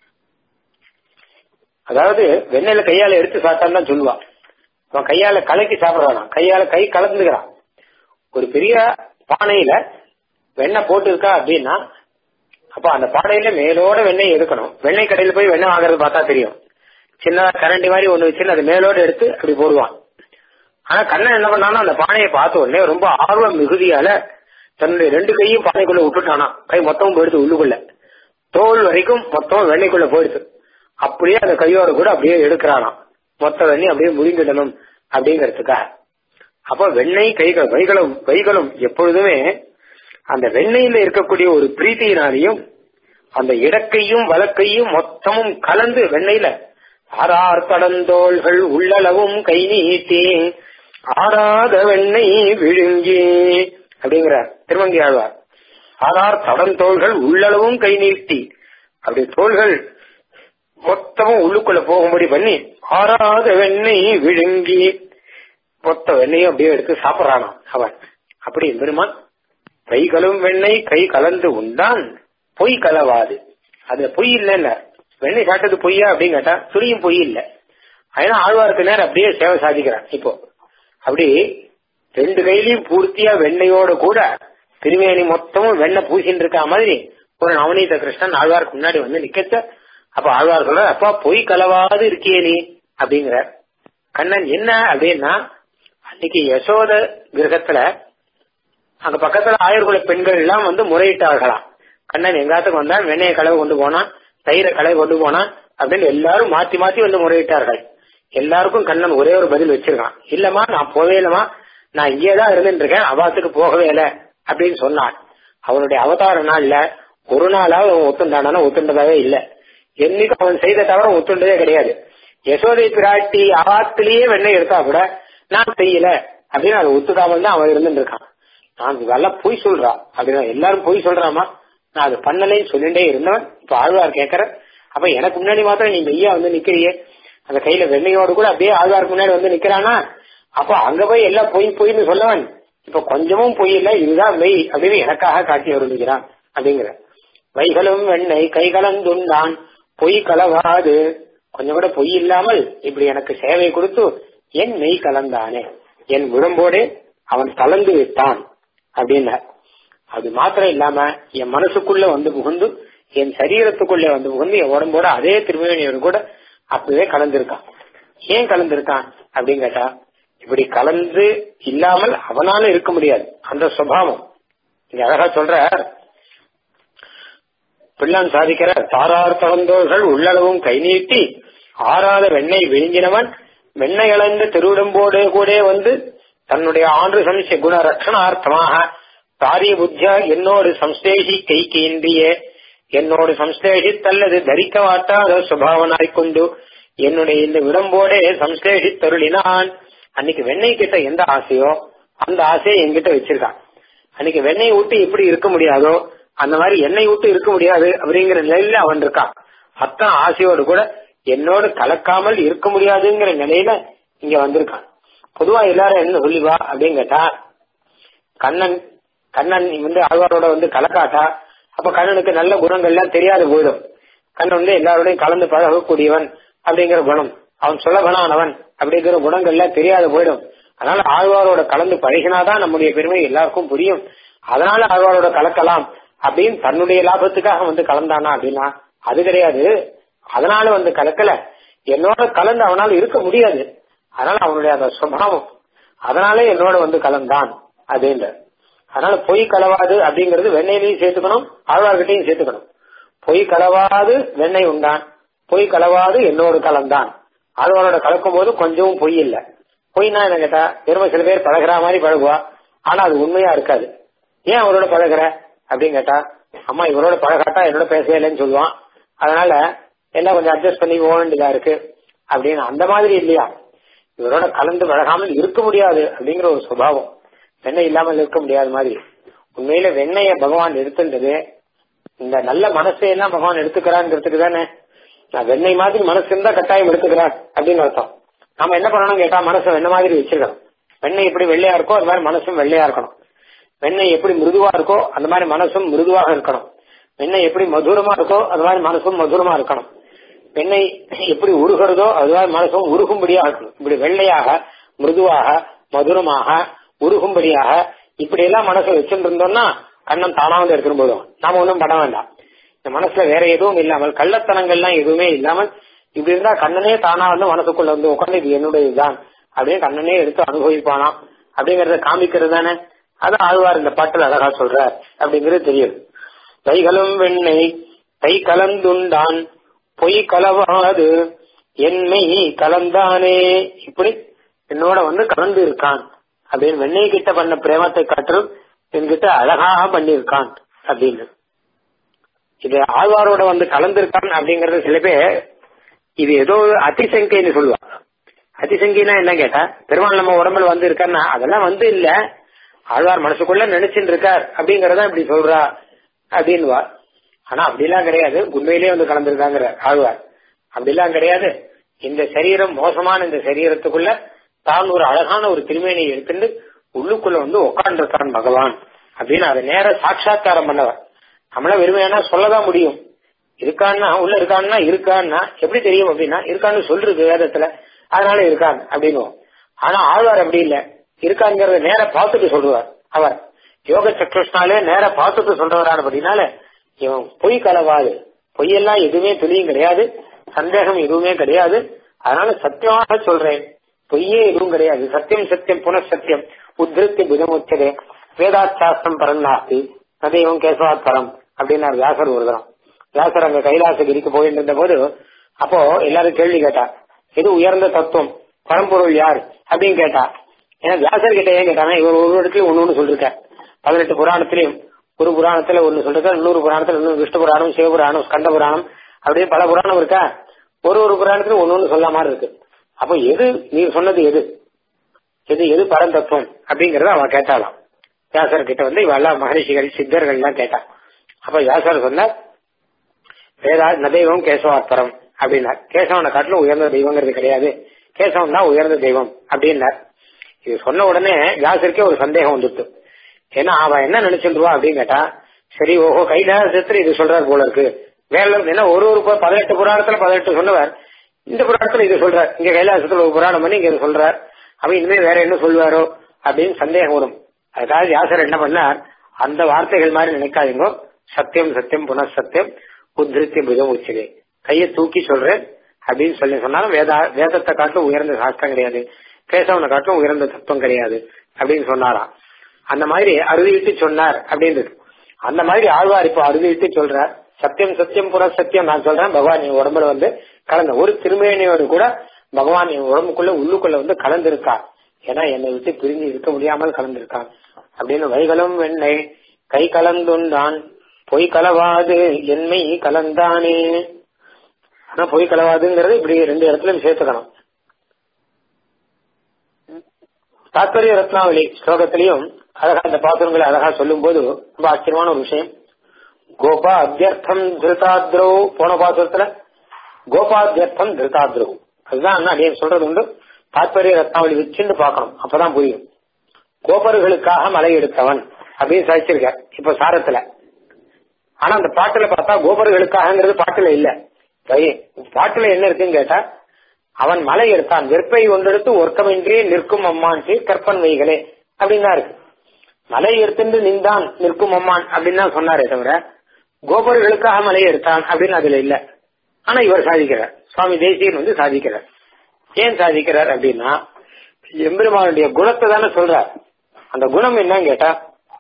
அதாவது வெண்ணெயில கையால எடுத்து சாப்பிட்டான்னு தான் சொல்லுவான் அவன் கையால கலக்கி சாப்பிடறான் கையால கை கலந்துக்கிறான் ஒரு பெரிய பானையில வெண்ணெய் போட்டு இருக்கா அப்படின்னா அப்ப அந்த பானையில மேலோட வெண்ணெய் எடுக்கணும் வெண்ணெய் கடையில போய் வெண்ணெய் வாங்குறது பார்த்தா தெரியும் சின்னதா கரண்டி மாதிரி ஒண்ணு வச்சு அது மேலோட எடுத்து அப்படி போடுவான் ஆனா கண்ணன் என்ன பண்ணானா அந்த பானையை பார்த்த உடனே ரொம்ப ஆர்வம் மிகுதியால தன்னுடைய ரெண்டு கையும் பானைக்குள்ள விட்டுட்டானா கை மொத்தமும் போயிடுது உள்ளுக்குள்ள தோல் வரைக்கும் மொத்தம் வெண்ணெய்க்குள்ள போயிடுது அப்படியே அந்த கையோட கூட அப்படியே எடுக்கிறானாம் மொத்த வெண்ணெய் அப்படியே முழுங்கிடணும் அப்படிங்கறதுக்காக அப்ப வெண்ணெய் கைகள் வைகளும் வைகளும் எப்பொழுதுமே அந்த வெண்ணெயில இருக்கக்கூடிய ஒரு பிரீத்தியினாலையும் அந்த இடக்கையும் வழக்கையும் மொத்தமும் கலந்து வெண்ணெயில ஆறார் கடந்தோள்கள் உள்ளளவும் கை நீட்டி ஆறாத வெண்ணெய் விழுங்கி அப்படிங்கிறார் திருவங்கி ஆழ்வார் ஆறார் தடந்தோள்கள் உள்ளளவும் கை நீட்டி அப்படி தோள்கள் மொத்தமும் உள்ளுக்குள்ள போகும்படி பண்ணி ஆறாத வெண்ணெய் விழுங்கி மொத்த வெண்ணையும் அப்படியே எடுத்து சாப்பிடறானாம் அவன் அப்படி பெருமான் கைகளும் வெண்ணெய் கை கலந்து உண்டான் பொய் கலவாது அது பொய் இல்லைல்ல வெண்ணெய் சாப்பிட்டது பொய்யா அப்படின்னு கேட்டா துணியும் பொய் இல்ல அதனால ஆழ்வாருக்கு நேரம் அப்படியே சேவை சாதிக்கிறான் இப்போ அப்படி ரெண்டு கையிலயும் பூர்த்தியா வெண்ணையோட கூட திருமேனி மொத்தமும் வெண்ணெய் பூசின்னு இருக்கா மாதிரி ஒரு நவநீத கிருஷ்ணன் ஆழ்வாருக்கு முன்னாடி வந்து நிக்கச்ச அப்ப ஆழ்வார் சொல்ற அப்பா பொய் கலவாது இருக்கியே நீ அப்படிங்கிற கண்ணன் என்ன அப்படின்னா அன்னைக்கு யசோத கிரகத்துல அங்க பக்கத்துல ஆயுர்குல பெண்கள் எல்லாம் வந்து முறையிட்டார்களாம் கண்ணன் எங்காத்துக்கு வந்தா வெண்ணெய கலவை கொண்டு போனான் தயிரை கலவை கொண்டு போனான் அப்படின்னு எல்லாரும் மாத்தி மாத்தி வந்து முறையிட்டார்கள் எல்லாருக்கும் கண்ணன் ஒரே ஒரு பதில் வச்சிருக்கான் இல்லம்மா நான் போவே இல்லம்மா நான் இங்கேதான் இருந்துட்டு இருக்கேன் அவாத்துக்கு போகவே இல்லை அப்படின்னு சொன்னான் அவனுடைய அவதார நாள்ல ஒரு நாளாவது அவன் ஒத்துண்டானா ஒத்துண்டதாவே இல்ல என்னைக்கும் அவன் செய்த தவிர ஒத்துண்டதே கிடையாது யசோதை பிராட்டி அவாத்திலேயே வெண்ணெய் எடுத்தா கூட நான் செய்யல அப்படின்னு அதை ஒத்துக்காமல் தான் அவன் இருந்துட்டு இருக்கான் நான் இதெல்லாம் பொய் சொல்றா அப்படின்னா எல்லாரும் பொய் சொல்றாமா நான் அது பண்ணலைன்னு சொல்லிட்டே இருந்தவன் இப்ப ஆழ்வார் கேக்குற அப்ப எனக்கு முன்னாடி மாத்திரம் நீ மெய்யா வந்து நிக்கிறியே அந்த கையில வெண்ணையோடு கூட அப்படியே ஆழ்வாருக்கு முன்னாடி வந்து நிக்கிறானா அப்ப அங்க போய் எல்லாம் பொய் பொய்ன்னு சொல்லவன் இப்ப கொஞ்சமும் பொய் இல்ல இதுதான் மெய் அப்படின்னு எனக்காக காட்டி வருகிறான் அப்படிங்கிற வைகளும் வெண்ணெய் கை கலந்துண்டான் பொய் கலவாது கொஞ்சம் கூட பொய் இல்லாமல் இப்படி எனக்கு சேவை கொடுத்து என் மெய் கலந்தானே என் உடம்போடு அவன் கலந்து விட்டான் அப்படின்னார் அது மாத்திரம் இல்லாம என் மனசுக்குள்ள வந்து புகுந்து என் சரீரத்துக்குள்ள வந்து புகுந்து என் உடம்போட அதே திருமேனியோடு கூட அப்பவே கலந்திருக்கான் ஏன் கலந்திருக்கான் அப்படின்னு கேட்டா இப்படி கலந்து இல்லாமல் அவனால இருக்க முடியாது அந்த சுபாவம் இங்க அழகா சொல்ற பிள்ளான் சாதிக்கிற தாரார் தகந்தோர்கள் உள்ளளவும் கை நீட்டி ஆறாத வெண்ணெய் விழுங்கினவன் வெண்ணெய் இழந்த திருவிடம்போடு கூட வந்து தன்னுடைய ஆண்டு சம்ச குண ரட்சணார்த்தமாக தாரிய புத்தியா என்னோடு சம்ஸ்லேஷி கைக்கு இன்றியே என்னோடு சம்ஸ்லேஷித்தல்லது தரிக்க மாட்டாத சுபாவனாய் கொண்டு என்னுடைய இந்த விடம்போடே சம்ஸ்லேஷித்தருளினான் அன்னைக்கு வெண்ணெய் கிட்ட எந்த ஆசையோ அந்த ஆசையை என்கிட்ட வச்சிருக்கான் அன்னைக்கு வெண்ணெய் விட்டு எப்படி இருக்க முடியாதோ அந்த மாதிரி எண்ணெய் விட்டு இருக்க முடியாது அப்படிங்கிற நிலையில அவன் இருக்கான் அத்தனை ஆசையோடு கூட என்னோடு கலக்காமல் இருக்க முடியாதுங்கிற நிலையில இங்க வந்திருக்கான் பொதுவா எல்லாரும் என்ன சொல்லிவா அப்படின்னு கேட்டா கண்ணன் கண்ணன் வந்து ஆழ்வாரோட வந்து கலக்காட்டா அப்ப கண்ணனுக்கு நல்ல குணங்கள் எல்லாம் தெரியாது போயிடும் கண்ணன் வந்து எல்லாரோடையும் கலந்து பழகக்கூடியவன் அப்படிங்கிற குணம் அவன் சுலபனானவன் அப்படிங்கிற குணங்கள் எல்லாம் தெரியாது போயிடும் அதனால ஆழ்வாரோட கலந்து பழகினாதான் நம்முடைய பெருமை எல்லாருக்கும் புரியும் அதனால ஆழ்வாரோட கலக்கலாம் அப்படின்னு தன்னுடைய லாபத்துக்காக வந்து கலந்தானா அப்படின்னா அது கிடையாது அதனால வந்து கலக்கல என்னோட கலந்து அவனால இருக்க முடியாது அதனால அவனுடைய அந்த சுபாவம் அதனால என்னோட வந்து கலந்தான் அப்படின்ற அதனால பொய் கலவாது அப்படிங்கறது வெண்ணெயிலையும் சேர்த்துக்கணும் ஆழ்வார்கிட்டையும் சேர்த்துக்கணும் பொய் கலவாது வெண்ணெய் உண்டான் பொய் கலவாது என்னோடு கலந்தான் ஆழ்வாரோட கலக்கும் போது கொஞ்சமும் பொய் இல்ல பொய்னா என்ன கேட்டா பெருமை சில பேர் பழகிற மாதிரி பழகுவா ஆனா அது உண்மையா இருக்காது ஏன் அவரோட பழகுற அப்படின்னு கேட்டா அம்மா இவரோட பழகாட்டா என்னோட பேசவே இல்லைன்னு சொல்லுவான் அதனால எல்லாம் கொஞ்சம் அட்ஜஸ்ட் பண்ணி போக வேண்டியதா இருக்கு அப்படின்னு அந்த மாதிரி இல்லையா இவரோட கலந்து பழகாமல் இருக்க முடியாது அப்படிங்கிற ஒரு சுபாவம் வெண்ணெய் இல்லாமல் இருக்க முடியாத மாதிரி உண்மையில வெண்ணெய பகவான் எடுத்துன்றது இந்த நல்ல மனசை எல்லாம் பகவான் எடுத்துக்கிறான்ங்கிறதுக்கு தானே நான் வெண்ணெய் மாதிரி மனசு இருந்தா கட்டாயம் எடுத்துக்கிறான் அப்படின்னு அர்த்தம் நாம என்ன பண்ணணும் கேட்டா மனசை வெண்ணெய் மாதிரி வச்சிருக்கணும் வெண்ணெய் எப்படி வெள்ளையா இருக்கோ அது மாதிரி மனசும் வெள்ளையா இருக்கணும் வெண்ணெய் எப்படி மிருதுவா இருக்கோ அந்த மாதிரி மனசும் மிருதுவாக இருக்கணும் வெண்ணெய் எப்படி மதுரமா இருக்கோ அது மாதிரி மனசும் மதுரமா இருக்கணும் வெண்ணெய் எப்படி உருகிறதோ அது மாதிரி மனசும் உருகும்படியாக இருக்கணும் இப்படி வெள்ளையாக மிருதுவாக மதுரமாக உருகும்படியாக இப்படி எல்லாம் மனசை வச்சுட்டு இருந்தோம்னா கண்ணன் தானா வந்து எடுத்துட்டு போயிடும் நாம ஒன்றும் பண்ண வேண்டாம் இந்த மனசுல வேற எதுவும் இல்லாமல் கள்ளத்தனங்கள்லாம் எதுவுமே இல்லாமல் இப்படி இருந்தா கண்ணனே தானா வந்து மனசுக்குள்ள வந்து உட்காந்து இது என்னுடைய இதுதான் அப்படின்னு கண்ணனே எடுத்து அனுபவிப்பானாம் அப்படிங்கறத காமிக்கிறது தானே அதான் ஆழ்வார் இந்த பாட்டில் அழகா சொல்றார் அப்படிங்கிறது தெரியுது கைகளும் வெண்ணெய் கை கலந்துண்டான் பொய் கலவாது என்மை கலந்தானே இப்படி என்னோட வந்து கலந்து இருக்கான் அப்படின்னு வெண்ணெய் கிட்ட பண்ண பிரேமத்தை காட்டிலும் என்கிட்ட அழகாக பண்ணியிருக்கான் அப்படின்னு இது ஆழ்வாரோட வந்து கலந்திருக்கான் அப்படிங்கறது சில பேர் இது ஏதோ அதிசங்கைன்னு சொல்லுவாங்க அதிசங்கினா என்ன கேட்டா பெருமாள் நம்ம உடம்புல வந்து இருக்கான்னா அதெல்லாம் வந்து இல்ல ஆழ்வார் மனசுக்குள்ள நினைச்சுட்டு இருக்கார் அப்படிங்கறத இப்படி சொல்றா அப்படின்வா ஆனா அப்படிலாம் கிடையாது உண்மையிலேயே வந்து கலந்துருக்காங்கிற ஆழ்வார் அப்படிலாம் கிடையாது இந்த சரீரம் மோசமான இந்த சரீரத்துக்குள்ள தான் ஒரு அழகான ஒரு திருமேனியை எடுத்துட்டு உள்ளுக்குள்ள வந்து உட்கார்ந்துருக்கான் பகவான் அப்படின்னு அதை நேர சாட்சா்காரம் பண்ணவர் நம்மள வெறுமையானா சொல்லதான் முடியும் இருக்கான்னா உள்ள இருக்கான்னா இருக்கான்னா எப்படி தெரியும் அப்படின்னா இருக்கான்னு சொல்றது வேதத்துல அதனால இருக்கான் அப்படின்னு ஆனா ஆழ்வார் அப்படி இல்ல இருக்காங்கிறத நேர பார்த்துட்டு சொல்லுவார் அவர் யோக சக்ரஷ்னாலே நேர பார்த்துட்டு சொல்றவரான அப்படின்னால இவன் பொய் கலவாது பொய்யெல்லாம் எதுவுமே துளியும் கிடையாது சந்தேகம் எதுவுமே கிடையாது அதனால சத்தியமாக சொல்றேன் பொய்யே எதுவும் கிடையாது சத்தியம் சத்தியம் புனசத்தியம் உத்திருத்தி புதமுச்சதே வேதாச்சாஸ்திரம் பரந்தாஸ்தி சதேவம் கேசவாத் பரம் அப்படின்னார் வியாசர் ஒரு தரம் வியாசர் அங்க கைலாசகிரிக்கு போயிட்டு இருந்த போது அப்போ எல்லாரும் கேள்வி கேட்டா எது உயர்ந்த தத்துவம் பரம்பொருள் யார் அப்படின்னு கேட்டா ஏன்னா வியாசர் கிட்ட ஏன் கேட்டானா இவர் ஒரு இடத்துல ஒண்ணு ஒண்ணு சொல்லிருக்கார் பதினெட்டு புராணத்திலையும் ஒரு புராணத்துல ஒண்ணு சொல்லிருக்கார் இன்னொரு புராணத்துல இன்னொரு விஷ்ணு புராணம் சிவபுராணம் ஸ்கண்ட புராணம் அப்படியே பல புராணம் இருக்கா ஒரு ஒரு புராணத்துல ஒண்ணு ஒண்ணு சொல்ல மாதிரி இருக்கு அப்போ எது நீ சொன்னது எது எது எது பரந்தத்துவம் அப்படிங்கறத அவன் கேட்டாலாம் வியாசர் கிட்ட வந்து இவெல்லாம் மகரிஷிகள் சித்தர்கள் எல்லாம் கேட்டா அப்ப வியாசர் சொன்னார் வேதா நதெய்வம் கேசவாத்பரம் அப்படின்னார் கேசவனை காட்டிலும் உயர்ந்த தெய்வங்கிறது கிடையாது கேசவன் தான் உயர்ந்த தெய்வம் அப்படின்னார் இது சொன்ன உடனே வியாசருக்கே ஒரு சந்தேகம் வந்துட்டு ஏன்னா அவன் என்ன நினைச்சிருவா அப்படின்னு கேட்டா சரி ஓஹோ கைலாசத்துல இது சொல்றாரு போல இருக்கு வேற என்ன ஒரு ஒரு பதினெட்டு புராணத்துல பதினெட்டு சொன்னவர் இந்த புராணத்துல இது சொல்றார் இங்க கைலாசத்துல ஒரு புராணம் பண்ணி இங்க சொல்றார் அவன் இனிமே வேற என்ன சொல்லுவாரோ அப்படின்னு சந்தேகம் வரும் அதுக்காக வியாசர் என்ன பண்ணார் அந்த வார்த்தைகள் மாதிரி நினைக்காதீங்க சத்தியம் சத்தியம் புனசத்தியம் உத்திருத்திய புஜம் உச்சிலே கையை தூக்கி சொல்றேன் அப்படின்னு சொல்லி சொன்னாலும் வேதா வேதத்தை காட்டும் உயர்ந்த சாஸ்திரம் கிடையாது கேசவனை காட்டும் உயர்ந்த தத்துவம் கிடையாது அப்படின்னு சொன்னாராம் அந்த மாதிரி அறுதிவிட்டு சொன்னார் அப்படின்றது அந்த மாதிரி ஆழ்வார் இப்போ அறுதிவிட்டு சொல்றார் சத்தியம் சத்தியம் புற சத்தியம் நான் சொல்றேன் பகவான் என் உடம்புல வந்து கலந்த ஒரு திருமேனியோடு கூட பகவான் என் உடம்புக்குள்ள உள்ளுக்குள்ள வந்து கலந்திருக்கார் ஏன்னா என்னை விட்டு பிரிஞ்சு இருக்க முடியாமல் கலந்திருக்கான் அப்படின்னு வைகளும் வெண்ணெய் கை கலந்துண்டான் பொய் கலவாது என்மை கலந்தானே ஆனா பொய் கலவாதுங்கிறது இப்படி ரெண்டு இடத்துல சேர்த்துக்கணும் தாத்பரிய ரத்னாவளி ஸ்லோகத்திலையும் அழகா இந்த பாத்திரங்களை அழகா சொல்லும் போது ரொம்ப ஆச்சரியமான ஒரு விஷயம் கோபா அத்தியர்த்தம் திருதாத்ரோ போன பாத்திரத்துல கோபாத்தியர்த்தம் திருதாத்ரோ அதுதான் அடியே சொல்றது உண்டு தாத்பரிய ரத்னாவளி வச்சுன்னு பார்க்கணும் அப்பதான் புரியும் கோபர்களுக்காக மலை எடுத்தவன் அப்படின்னு சாதிச்சிருக்க இப்ப சாரத்துல ஆனா அந்த பாட்டுல பார்த்தா கோபர்களுக்காகங்கிறது பாட்டுல இல்ல பாட்டுல என்ன இருக்குன்னு கேட்டா அவன் மலை எடுத்தான் வெற்பை ஒன்றெடுத்து ஒர்க்கமின்றி நிற்கும் அம்மான் கற்பன் வைகளே அப்படின்னு தான் இருக்கு மலை எடுத்துட்டு நின்றான் நிற்கும் அம்மான் அப்படின்னு தான் சொன்னாரே தவிர கோபர்களுக்காக மலை எடுத்தான் அப்படின்னு அதுல இல்ல ஆனா இவர் சாதிக்கிறார் சுவாமி தேசியன் வந்து சாதிக்கிறார் ஏன் சாதிக்கிறார் அப்படின்னா எம்பெருமானுடைய குணத்தை தானே சொல்றார் அந்த குணம் என்னன்னு கேட்டா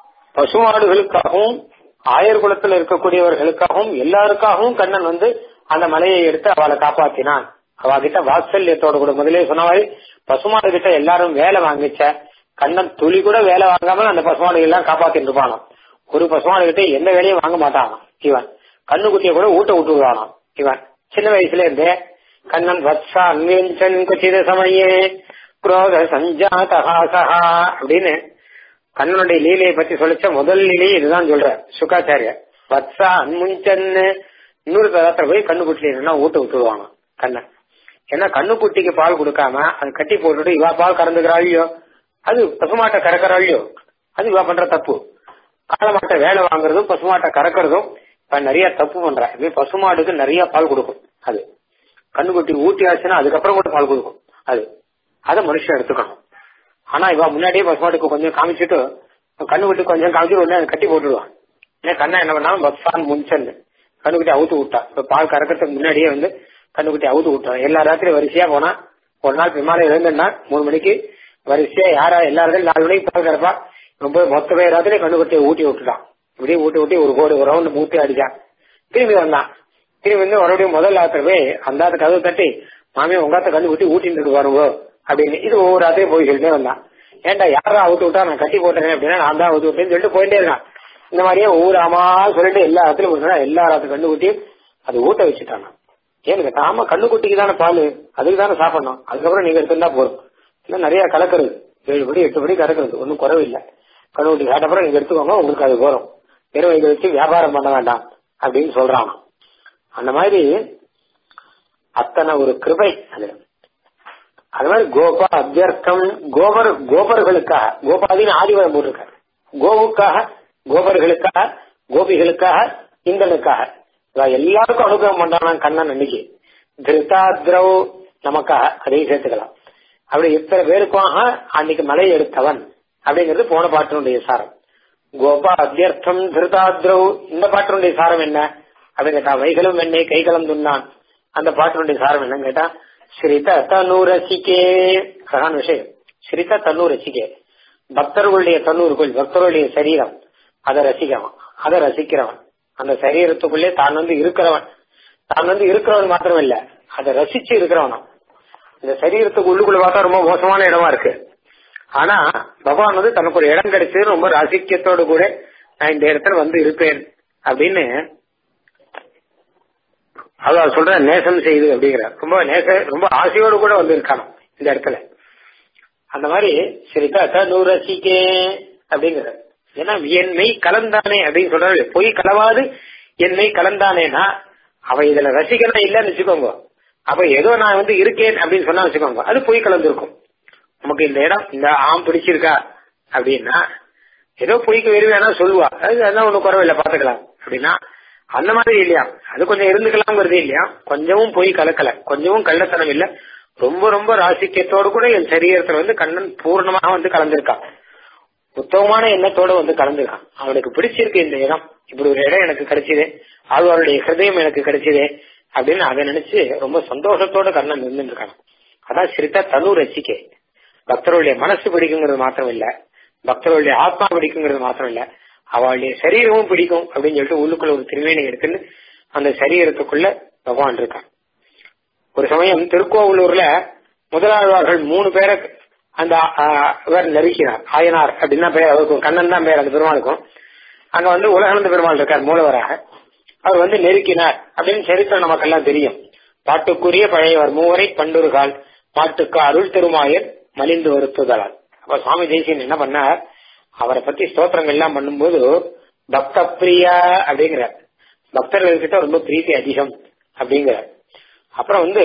பசுமாடுகளுக்காகவும் ஆயர் குலத்தில் இருக்கக்கூடியவர்களுக்காகவும் எல்லாருக்காகவும் கண்ணன் வந்து அந்த மலையை எடுத்து அவளை காப்பாத்தினான் அவ கிட்ட வாத்சல்யத்தோட கூட முதலே சொன்ன மாதிரி பசுமாடு கிட்ட எல்லாரும் வேலை வாங்கிச்ச கண்ணன் துளி கூட வேலை வாங்காமல் அந்த பசுமாடு எல்லாம் காப்பாத்திட்டு இருப்பானோ ஒரு பசுமாடு கிட்ட எந்த வேலையும் வாங்க மாட்டானோ இவன் கண்ணுக்குட்டிய கூட ஊட்ட விட்டுருவானோ இவன் சின்ன வயசுல இருந்தே கண்ணன் வத்சா அன்வேஞ்சன் குச்சித சமயே குரோத சஞ்சாதஹாசா அப்படின்னு கண்ணனுடைய லீலையை பத்தி சொல்லிச்ச முதல் லீலையை இதுதான் சொல்ற சுகாச்சாரியர் வத்சா அன்முஞ்சன்னு இன்னொரு தரத்துல போய் கண்ணுக்குட்டில ஊட்ட விட்டுருவாங்க கண்ணன் ஏன்னா கண்ணுக்குட்டிக்கு பால் கொடுக்காம அது கட்டி போட்டுட்டு இவா பால் கறந்துக்கிறாள்யோ அது பசுமாட்டை கறக்கிறாள்யோ அது இவா பண்ற தப்பு காலமாட்டை வேலை வாங்குறதும் பசுமாட்டை கறக்கிறதும் இப்ப நிறைய தப்பு பண்ற இது பசுமாடுக்கு நிறைய பால் கொடுக்கும் அது கண்ணுக்குட்டி ஊட்டி ஆச்சுன்னா அதுக்கப்புறம் கூட பால் கொடுக்கும் அது அதை மனுஷன் எடுத்துக்கணும் ஆனா இவ முன்னாடியே பசுமாட்டுக்கு கொஞ்சம் காமிச்சிட்டு கண்ணுக்குட்டி கொஞ்சம் காமிச்சிட்டு உடனே கட்டி போட்டுடுவான் ஏன்னா கண்ணா என்ன பண்ணாலும் பஸ்ஸான் முன்சன்னு கண்ணுக்குட்டி அவுத்து விட்டா இப்ப பால் கறக்கிறதுக்கு முன்னாடியே வந்து கண்ணுக்குட்டி அவுத்து விட்டான் எல்லா ராத்திரி வரிசையா போனா ஒரு நாள் விமானம் எழுந்துன்னா மூணு மணிக்கு வரிசையா யாரா எல்லாரும் நாலு மணிக்கு பால் கறப்பா ரொம்ப மொத்த பேர் ராத்திரி கண்ணுக்குட்டியை ஊட்டி விட்டுட்டான் இப்படியே ஊட்டி ஊட்டி ஒரு கோடு ஒரு ரவுண்ட் மூட்டி அடிச்சான் திரும்பி வந்தான் திரும்பி வந்து மறுபடியும் முதல் ராத்திரி போய் அந்த ஆத்து கதவு தட்டி மாமியா உங்காத்த கண்ணு ஊட்டி ஊட்டிட்டு வருங்க அப்படின்னு இது ஒவ்வொரு ராத்திரியும் போய் சொல்லிட்டே வந்தான் ஏன்டா யாரா அவுத்து விட்டா நான் கட்டி போட்டேன் அப்படின்னா நான் தான் அவுத்து விட்டேன்னு சொல்லிட்டு போயிட்டே இருக்கான் இந்த மாதிரியே ஒவ்வொரு ஆமா சொல்லிட்டு எல்லா இடத்துலயும் ஊட்டினா எல்லா ராத்து கண்ணு ஊட்டி அது ஊட்ட வச்சுட்டாங்க ஏன்னு கேட்டா ஆமா கண்ணுக்குட்டிக்கு தானே பால் அதுக்கு தானே சாப்பிடணும் அதுக்கப்புறம் நீங்க எடுத்துருந்தா போதும் இல்ல நிறைய கலக்கிறது ஏழு படி எட்டு படி கறக்கிறது ஒன்னும் குறவு இல்ல கண்ணுக்குட்டி சாப்பிட்டப்புறம் நீங்க எடுத்துக்கோங்க உங்களுக்கு அது போறோம் வெறும் இதை வச்சு வியாபாரம் பண்ண வேண்டாம் அப்படின்னு சொல்றாங்க அந்த மாதிரி அத்தனை ஒரு கிருபை அது அது மாதிரி கோபா அத்தியர்த்தம் கோபர் கோபர்களுக்காக கோபாதின்னு ஆதிவரம் போட்டிருக்காரு கோவுக்காக கோபர்களுக்காக கோபிகளுக்காக இந்தனுக்காக எல்லாருக்கும் அனுகிரகம் பண்றான் கண்ணன் அன்னைக்கு திருத்தாத்ரவ் நமக்காக அதையும் சேர்த்துக்கலாம் அப்படி இத்தனை பேருக்காக அன்னைக்கு மலை எடுத்தவன் அப்படிங்கிறது போன பாட்டினுடைய சாரம் கோபா அத்தியர்த்தம் திருதாத்ரவ் இந்த பாட்டினுடைய சாரம் என்ன அப்படின்னு கேட்டா வைகளும் வெண்ணெய் கைகளும் துண்ணான் அந்த பாட்டினுடைய சாரம் என்னன்னு கேட்டா ஸ்ரித தனு ரசிக்கே அழகான விஷயம் ஸ்ரித தனு ரசிக்கே பக்தர்களுடைய தன்னூருக்குள் பக்தர்களுடைய சரீரம் அதை ரசிக்கிறவன் அதை ரசிக்கிறவன் அந்த சரீரத்துக்குள்ளே தான் வந்து இருக்கிறவன் தான் வந்து இருக்கிறவன் மாத்திரம் இல்ல அதை ரசிச்சு இருக்கிறவனும் இந்த சரீரத்துக்கு உள்ளுக்குள்ள பார்த்தா ரொம்ப மோசமான இடமா இருக்கு ஆனா பகவான் வந்து தனக்கு ஒரு இடம் கிடைச்சு ரொம்ப ரசிக்கத்தோடு கூட நான் இந்த இடத்துல வந்து இருப்பேன் அப்படின்னு அதான் சொல்ற நேசம் செய்து அப்படிங்கிறார் ரொம்ப நேச ரொம்ப ஆசையோடு கூட வந்து இருக்கானோ இந்த இடத்துல அந்த மாதிரி சரிதா நூறு ரசிக்கே அப்படிங்கிற ஏன்னா என்னை கலந்தானே அப்படின்னு சொல்றாரு பொய் கலவாது என்னை கலந்தானேனா அவ இதுல ரசிக்கணும் இல்லன்னு வச்சுக்கோங்க அப்ப ஏதோ நான் வந்து இருக்கேன் அப்படின்னு சொன்னா வச்சுக்கோங்க அது பொய் கலந்துருக்கும் நமக்கு இந்த இடம் இந்த ஆம் பிடிச்சிருக்கா அப்படின்னா ஏதோ பொய்க்கு வெறும் வேணா சொல்லுவா அது அதான் ஒண்ணு குறவில்லை பாத்துக்கலாம் அப்படின்னா அந்த மாதிரி இல்லையா அது கொஞ்சம் இருந்துக்கலாம்ங்கிறது இல்லையா கொஞ்சமும் பொய் கலக்கல கொஞ்சமும் கள்ளத்தனம் இல்ல ரொம்ப ரொம்ப ராசிக்கியத்தோடு கூட என் சரீரத்துல வந்து கண்ணன் பூர்ணமாக வந்து கலந்திருக்கான் உத்தமமான எண்ணத்தோட வந்து கலந்துருக்கான் அவனுக்கு பிடிச்சிருக்கு இந்த இடம் இப்படி ஒரு இடம் எனக்கு கிடைச்சது ஆழ்வாருடைய ஹிருதயம் எனக்கு கிடைச்சது அப்படின்னு அதை நினைச்சு ரொம்ப சந்தோஷத்தோட கர்ணன் இருந்துருக்கான் அதான் சிரித்தா தனு ரசிக்கை பக்தருடைய மனசு பிடிக்குங்கிறது மாத்திரம் இல்ல பக்தருடைய ஆத்மா பிடிக்குங்கிறது மாத்திரம் இல்ல அவளுடைய சரீரமும் பிடிக்கும் அப்படின்னு சொல்லிட்டு உள்ளுக்குள்ள ஒரு திருமேனி எடுத்துன்னு அந்த சரீரத்துக்குள்ள பகவான் இருக்கான் ஒரு சமயம் திருக்கோவிலூர்ல முதலாழ்வார்கள் மூணு பேரை அந்த இவர் நெருக்கினார் ஆயனார் அப்படின்னா பேர் அவருக்கும் கண்ணன் தான் பேர் அந்த பெருமாளுக்கும் அங்க வந்து உலகளந்த பெருமாள் இருக்கார் மூலவராக அவர் வந்து நெருக்கினார் அப்படின்னு சரித்திரம் நமக்கெல்லாம் தெரியும் பாட்டுக்குரிய பழையவர் மூவரை பண்டுருகால் பாட்டுக்கு அருள் திருமாயர் மலிந்து வருத்துதலால் அப்ப சுவாமி தேசியன் என்ன பண்ணார் அவரை பத்தி ஸ்தோத்திரங்கள் எல்லாம் பண்ணும்போது பக்த பிரியா அப்படிங்கிறார் பக்தர்கள்கிட்ட ரொம்ப பிரீத்தி அதிகம் அப்படிங்கிறார் அப்புறம் வந்து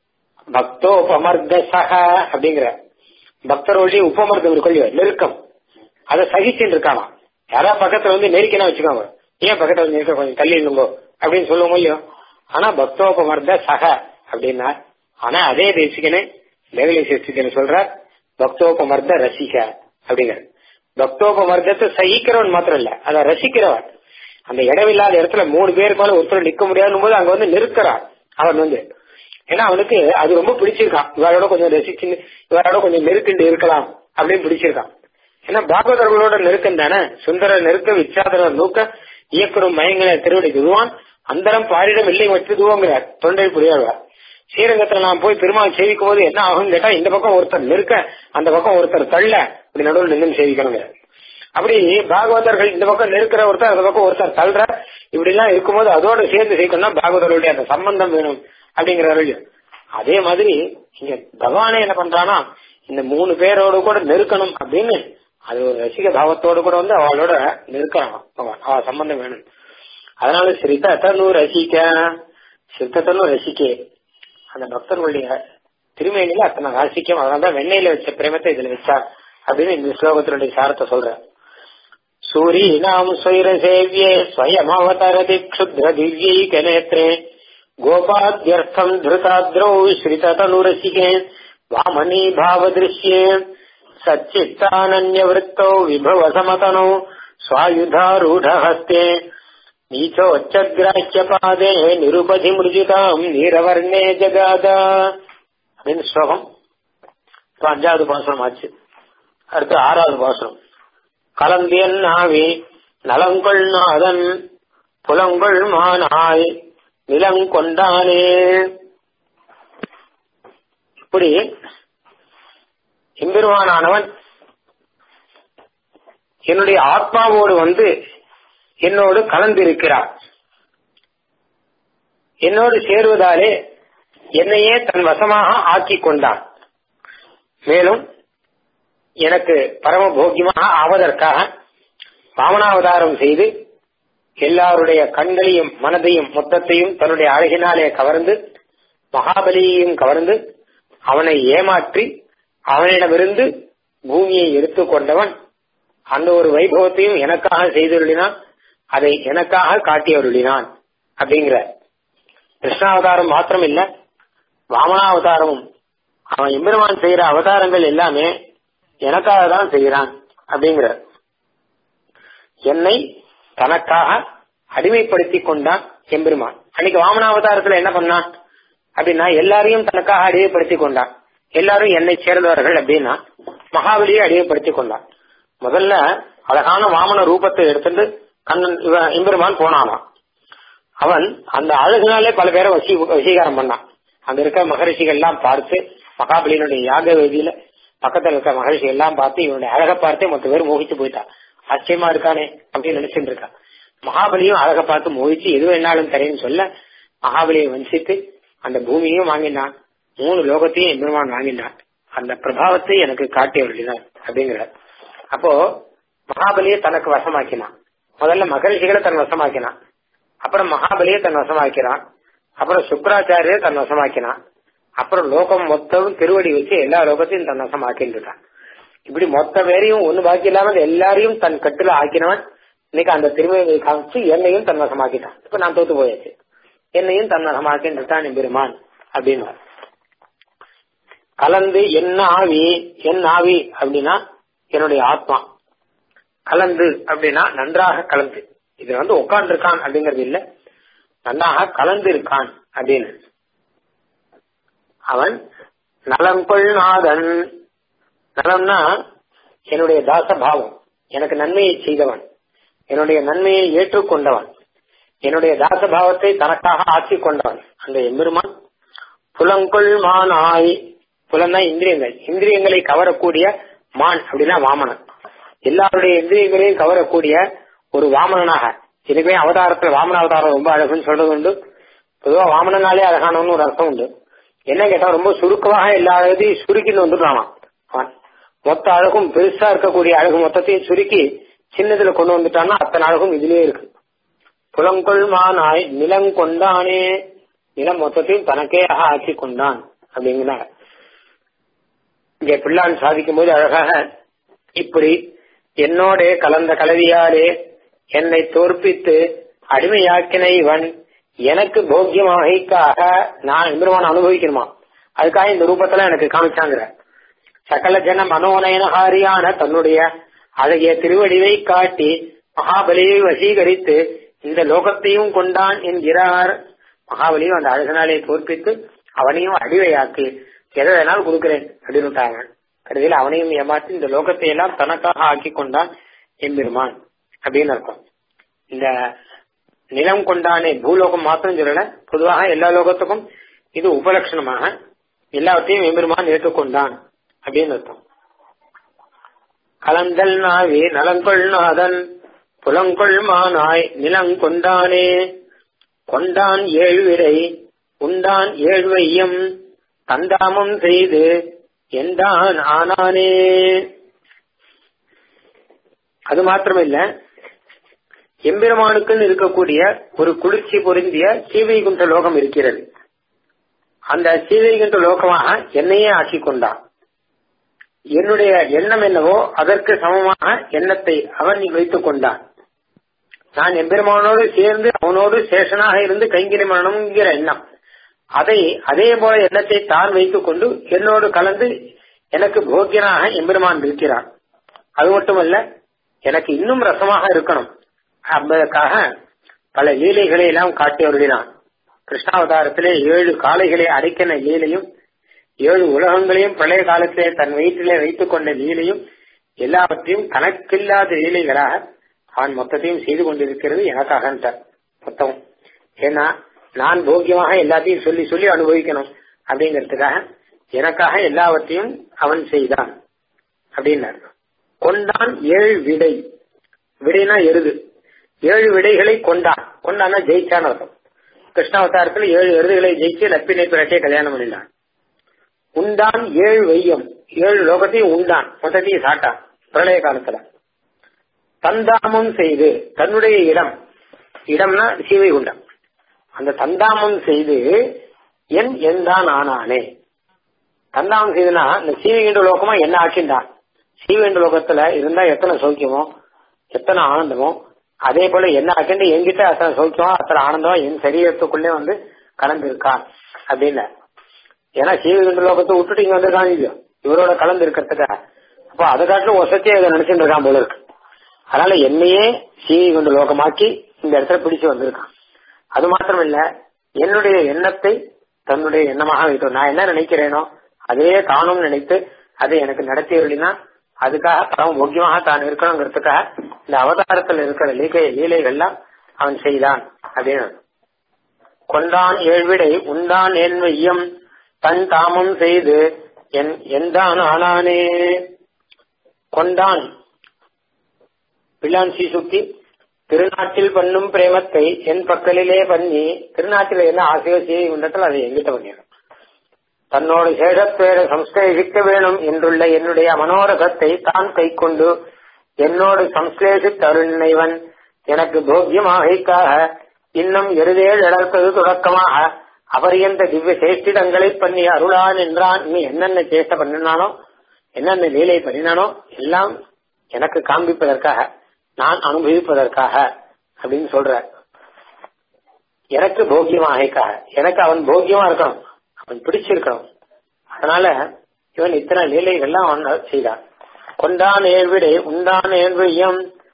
பக்தோபமர்த சக அப்படிங்கிற பக்தர்களுடைய உபமர்தம் இருக்கொள்ளியோ நெருக்கம் அதை சகிச்சுட்டு இருக்கானா யாரா பக்கத்துல வந்து நெருக்கினா வச்சுக்கோங்க ஏன் பக்கத்துல வந்து நெருக்க கொஞ்சம் தள்ளி இல்லைங்கோ அப்படின்னு சொல்லுவோம் இல்லையோ ஆனா பக்தோபமர்த சக அப்படின்னா ஆனா அதே தேசிகனே தேவலி சிஸ்டிகன் சொல்றார் பக்தோபமர்த ரசிக அப்படிங்கிற பக்தோபமர்தத்தை சகிக்கிறவன் மாத்திரம் இல்ல அதை ரசிக்கிறவன் அந்த இடமில்லாத இடத்துல மூணு பேருக்கு மேல ஒருத்தர் நிக்க முடியாதுன்னு போது அங்க வந்து நிற்கிறான் அவன் வந்து ஏன்னா அவனுக்கு அது ரொம்ப பிடிச்சிருக்கான் இவரோட கொஞ்சம் ரசிச்சு இவரோட கொஞ்சம் நெருக்கிண்டு இருக்கலாம் அப்படின்னு பிடிச்சிருக்கான் ஏன்னா பாகவதர்களோட நெருக்கம் தானே சுந்தர நெருக்க விச்சாதர நூக்க இயக்குறும் மயங்களை திருவடி துதுவான் அந்தரம் பாரிடம் இல்லை வச்சுதுவோங்கிறார் தொண்டை புரியாழ்வார் ஸ்ரீரங்கத்துல நான் போய் பெருமாள் சேவிக்கும் போது என்ன ஆகும் கேட்டா இந்த பக்கம் ஒருத்தர் நெருக்க அந்த பக்கம் ஒருத்தர் தள்ள இப்படி நடுவில் நின்று சேவிக்கணுங்க அப்படி பாகவதர்கள் இந்த பக்கம் நெருக்கிற ஒருத்தர் அந்த பக்கம் ஒருத்தர் தள்ளுற இப்படி எல்லாம் இருக்கும்போது அதோட சேர்ந்து சேர்க்கணும்னா பாகவதர்களுடைய அந்த சம்பந்தம் வேணும் அப்படிங்கிறாரு அதே மாதிரி இங்க பகவானே என்ன பண்றானா இந்த மூணு பேரோடு கூட நெருக்கணும் அப்படின்னு அது ஒரு ரசிக பாவத்தோடு கூட வந்து அவளோட நெருக்கலாம் பகவான் அவ சம்பந்தம் வேணும் அதனால சிரித்தனு ரசிக்க சித்தத்தனு ரசிக்கே அந்த பக்தர்களுடைய திருமேனில அத்தனை ராசிக்கும் அதனாலதான் வெண்ணையில வச்ச பிரேமத்தை இதுல வச்சா அப்படின்னு இந்த ஸ்லோகத்தினுடைய சாரத்தை சொல்ற சூரியனாம் ஸ்வைரசேவியே ஸ்வயம் அவதரதி க்ஷுத்ர திவ்யைகநேத்ரே गोपाद्यर्थम् धृताद्रौ श्रिततनुरसिके वामनी भावदृश्ये सच्चित्तानन्यवृत्तौ विभवसमतनौ स्वायुधारूढहस्ते नीचोच्चग्राह्यपादे निरुपधिमृजिताम् नीरवर्णे जगाद அப்படின்னு ஸ்லோகம் இப்ப அஞ்சாவது பாசனம் ஆச்சு அடுத்து ஆறாவது பாசனம் கலந்தியன் நாவி நலங்கொள் நாதன் புலங்கொள் மானாய் நிலங்கொண்டானே இப்படி எம்பெருமானானவன் என்னுடைய ஆத்மாவோடு வந்து என்னோடு கலந்திருக்கிறார் என்னோடு சேருவதாலே என்னையே தன் வசமாக ஆக்கி கொண்டான் மேலும் எனக்கு பரம போக்கியமாக ஆவதற்காக வாமனாவதாரம் செய்து எல்லாருடைய கண்களையும் மனதையும் மொத்தத்தையும் தன்னுடைய அழகினாலே கவர்ந்து மகாபலியையும் கவர்ந்து அவனை ஏமாற்றி அவனிடமிருந்து பூமியை எடுத்துக்கொண்டவன் அந்த ஒரு வைபவத்தையும் எனக்காக செய்துள்ளினான் அதை எனக்காக காட்டியருளினான் அப்படிங்கிற கிருஷ்ணாவதாரம் மாத்திரம் இல்ல வாமனாவதாரமும் அவன் எம்பெருமான் செய்யற அவதாரங்கள் எல்லாமே எனக்காக தான் செய்கிறான் அப்படிங்கிற என்னை தனக்காக அடிமைப்படுத்தி கொண்டான் எம்பெருமான் அன்னைக்கு வாமனாவதாரத்துல என்ன பண்ணான் அப்படின்னா எல்லாரையும் தனக்காக அடிமைப்படுத்தி கொண்டான் எல்லாரும் என்னை சேர்ந்தவர்கள் அப்படின்னா மகாபலியை அடிமைப்படுத்தி கொண்டான் முதல்ல அழகான வாமன ரூபத்தை எடுத்துட்டு கண்ணன் இவன் எம்பெருமான் போனானாம் அவன் அந்த அழகுனாலே பல பேரை வசி வசீகாரம் பண்ணான் அங்க இருக்க மகரிஷிகள் எல்லாம் பார்த்து மகாபலியினுடைய யாக வேதியில பக்கத்துல இருக்க மகரிஷி எல்லாம் பார்த்து இவனுடைய அழகை பார்த்தே மொத்த பேர் மோகிச்சு போயிட்டான் ஆச்சரியமா இருக்கானே அப்படின்னு நினைச்சுட்டு இருக்கான் மகாபலியும் அழகை பார்த்து மோகிச்சு எது வேணாலும் தரேன்னு சொல்ல மகாபலியை வஞ்சித்து அந்த பூமியையும் வாங்கினான் மூணு லோகத்தையும் எம்பெருமான் வாங்கினான் அந்த பிரபாவத்தை எனக்கு காட்டி வருகிறார் அப்படிங்கிறார் அப்போ மகாபலியை தனக்கு வசமாக்கினான் முதல்ல மகரிஷிகளை தன் வசமாக்கினான் அப்புறம் மகாபலியை தன் வசமாக்கிறான் அப்புறம் சுக்கராச்சாரிய தன் வசமாக்கினான் அப்புறம் லோகம் மொத்தம் திருவடி வச்சு எல்லா லோகத்தையும் தன் வசமாக்கின்னு இருக்கான் இப்படி மொத்த பேரையும் ஒண்ணு பாக்கி இல்லாம எல்லாரையும் தன் கட்டுல ஆக்கினவன் இன்னைக்கு அந்த திருமையை காமிச்சு என்னையும் தன் வசமாக்கிட்டான் இப்ப நான் தோத்து போயாச்சு என்னையும் தன் வசமாக்கின்னு இருக்கான் பெருமான் அப்படின்னு கலந்து என்ன ஆவி என் ஆவி அப்படின்னா என்னுடைய ஆத்மா கலந்து அப்படின்னா நன்றாக கலந்து இது வந்து உட்கார்ந்து இருக்கான் அப்படிங்கறது இல்ல நன்றாக கலந்து இருக்கான் அப்படின்னு அவன் நலங்கொள் நாதன் நலம்னா என்னுடைய தாசபாவம் எனக்கு நன்மையை செய்தவன் என்னுடைய நன்மையை ஏற்றுக்கொண்டவன் என்னுடைய தாசபாவத்தை தனக்காக ஆக்கி கொண்டவன் அந்த எம்பெருமான் புலங்கொள் மானாய் புலன்னா இந்திரியங்கள் இந்திரியங்களை கவரக்கூடிய மான் அப்படின்னா வாமனன் எல்லாருடைய இந்திரியங்களையும் கவரக்கூடிய ஒரு வாமனனாக இதுவே அவதாரத்துல வாமன அவதாரம் ரொம்ப அழகுன்னு சொல்றது உண்டு பொதுவா வாமனனாலே அழகானவன்னு ஒரு அர்த்தம் உண்டு என்ன கேட்டா ரொம்ப சுருக்கமாக எல்லா அழகையும் சுருக்கின்னு வந்துடுறான் அவன் மொத்த அழகும் பெருசா இருக்கக்கூடிய அழகு மொத்தத்தையும் சுருக்கி சின்னதுல கொண்டு வந்துட்டான்னா அத்தனை அழகும் இதுலயே இருக்கு புலங்கொள் மானாய் நிலங்கொண்டானே நிலம் மொத்தத்தையும் தனக்கே ஆக்கி கொண்டான் அப்படிங்கிறார் இங்க பிள்ளான் சாதிக்கும் போது அழகாக இப்படி என்னோட கலந்த கலவியாலே என்னை தோற்பித்து அடிமையாக்கின இவன் எனக்கு போக்கியமாகிக்காக நான் எம்பெருமான அனுபவிக்கணுமா அதுக்காக இந்த ரூபத்துல எனக்கு காமிச்சாங்கிற சகல ஜன மனோநயனகாரியான தன்னுடைய அழகிய திருவடிவை காட்டி மகாபலியை வசீகரித்து இந்த லோகத்தையும் கொண்டான் என்கிறார் மகாபலியும் அந்த அழகனாலே தோற்பித்து அவனையும் அடிவையாக்கி எதை வேணாலும் கொடுக்கிறேன் அப்படின்னு கடைசியில் அவனையும் ஏமாற்றி இந்த லோகத்தை எல்லாம் தனக்காக ஆக்கி கொண்டான் எம்பெருமான் அப்படின்னு அர்த்தம் இந்த நிலம் கொண்டானே பூலோகம் மாத்திரம் சொல்லல பொதுவாக எல்லா லோகத்துக்கும் இது உபலட்சணமாக எல்லாவற்றையும் எம்பெருமான் ஏற்றுக்கொண்டான் அப்படின்னு அர்த்தம் கலந்தல் நாவே நலங்கொள் நாதன் புலங்கொள் மானாய் நிலங்கொண்டானே கொண்டான் ஏழ்விரை உண்டான் ஏழ்வையம் தந்தாமம் செய்து எந்தான் ஆனானே அது மாத்திரமில்ல எம்பெருமானுக்குன்னு இருக்கக்கூடிய ஒரு குளிர்ச்சி பொருந்திய சீவைகுண்ட லோகம் இருக்கிறது அந்த சீவைகுண்ட லோகமாக என்னையே ஆக்கி கொண்டான் என்னுடைய எண்ணம் என்னவோ அதற்கு சமமாக எண்ணத்தை அவன் வைத்துக் கொண்டான் நான் எம்பெருமானோடு சேர்ந்து அவனோடு சேஷனாக இருந்து கைங்கிரி மரணம்ங்கிற எண்ணம் அதை அதே போல எண்ணத்தை தான் வைத்துக் கொண்டு என்னோடு கலந்து எனக்கு போக்கியனாக எம்பெருமான் இருக்கிறான் அது மட்டுமல்ல எனக்கு இன்னும் ரசமாக இருக்கணும் என்பதற்காக பல லீலைகளை எல்லாம் காட்டி வருகிறான் கிருஷ்ணாவதாரத்திலே ஏழு காளைகளை அடைக்கின லீலையும் ஏழு உலகங்களையும் பிரளய காலத்திலே தன் வயிற்றிலே வைத்துக் கொண்ட லீலையும் எல்லாவற்றையும் கணக்கில்லாத லீலைகளாக அவன் மொத்தத்தையும் செய்து கொண்டிருக்கிறது எனக்காக மொத்தம் ஏன்னா நான் போக்கியமாக எல்லாத்தையும் சொல்லி சொல்லி அனுபவிக்கணும் அப்படிங்கறதுக்காக எனக்காக எல்லாவற்றையும் அவன் செய்தான் அப்படின்னார் கொண்டான் ஏழு விடை விடைனா எருது ஏழு விடைகளை கொண்டான் கொண்டான்னா ஜெயிச்சான் அர்த்தம் கிருஷ்ணாவதாரத்தில் ஏழு எருதுகளை ஜெயிச்சு லப்பினை பிறக்கே கல்யாணம் பண்ணினான் உண்டான் ஏழு வையம் ஏழு லோகத்தையும் உண்டான் மொத்தத்தையும் சாட்டான் பிரளய காலத்துல தந்தாமம் செய்து தன்னுடைய இடம் இடம்னா சீவை குண்டம் அந்த தந்தாமம் செய்து என் எந்தான் ஆனானே தந்தாமம் செய்துனா இந்த சீவைகின்ற லோகமா என்ன ஆக்கின்றான் சீவைகின்ற லோகத்துல இருந்தா எத்தனை சௌக்கியமோ எத்தனை ஆனந்தமோ அதே போல என்ன ஆக்கிண்டு என்கிட்ட அத்தனை சௌக்கியமோ அத்தனை ஆனந்தம் என் சரீரத்துக்குள்ளே வந்து கலந்து இருக்கான் அப்படின்னு ஏன்னா சீவகண்ட லோகத்தை விட்டுட்டு இங்க வந்திருக்கான் இல்லையோ இவரோட கலந்து இருக்கிறதுக்காக அப்போ அதை காட்டிலும் ஒசத்தியே இதை நினைச்சுட்டு இருக்கான் போல இருக்கு அதனால என்னையே சீவகண்ட லோகமாக்கி இந்த இடத்துல பிடிச்சு வந்திருக்கான் அது மாத்திரம் இல்ல என்னுடைய எண்ணத்தை தன்னுடைய எண்ணமாக வைத்தோம் நான் என்ன நினைக்கிறேனோ அதையே தானும் நினைத்து அதை எனக்கு நடத்தியவர்களினா அதுக்காக பரம முக்கியமாக தான் இருக்கணுங்கிறதுக்காக இந்த அவதாரத்தில் இருக்கிற லீகை லீலைகள்லாம் அவன் செய்தான் அப்படின்னு கொண்டான் ஏழ்விடை உண்டான் என் வையம் தன் தாமம் செய்து என் எந்தான் ஆனானே கொண்டான் பிள்ளான் சீசுக்கி திருநாட்டில் பண்ணும் பிரேமத்தை என் பக்கலிலே பண்ணி திருநாட்டில என்ன ஆசையோ செய்ய உண்டத்தில் அதை எங்கிட்ட பண்ணிடும் தன்னோடு சேஷப்பேர சம்ஸ்லேஷிக்க வேணும் என்றுள்ள என்னுடைய மனோரகத்தை தான் கை கொண்டு என்னோடு சம்ஸ்லேஷித்த அருணினைவன் எனக்கு போக்கியமாகைக்காக இன்னும் எருதேழ் இழப்பது தொடக்கமாக அபரியந்த திவ்ய சேஷ்டிடங்களை பண்ணி அருளான் என்றான் நீ என்னென்ன சேஷ்ட பண்ணினானோ என்னென்ன லீலை பண்ணினானோ எல்லாம் எனக்கு காண்பிப்பதற்காக நான் அனுபவிப்பதற்காக அப்படின்னு சொல்ற எனக்கு போக்கியமாகைக்காக எனக்கு அவன் போக்கியமா இருக்கணும் அவன் பிடிச்சிருக்கணும் அதனால இவன் இத்தனை லீலைகள்லாம் அவன் செய்தான் கொண்டான் ஏழ்விடை உண்டான் ஏழ்வியம்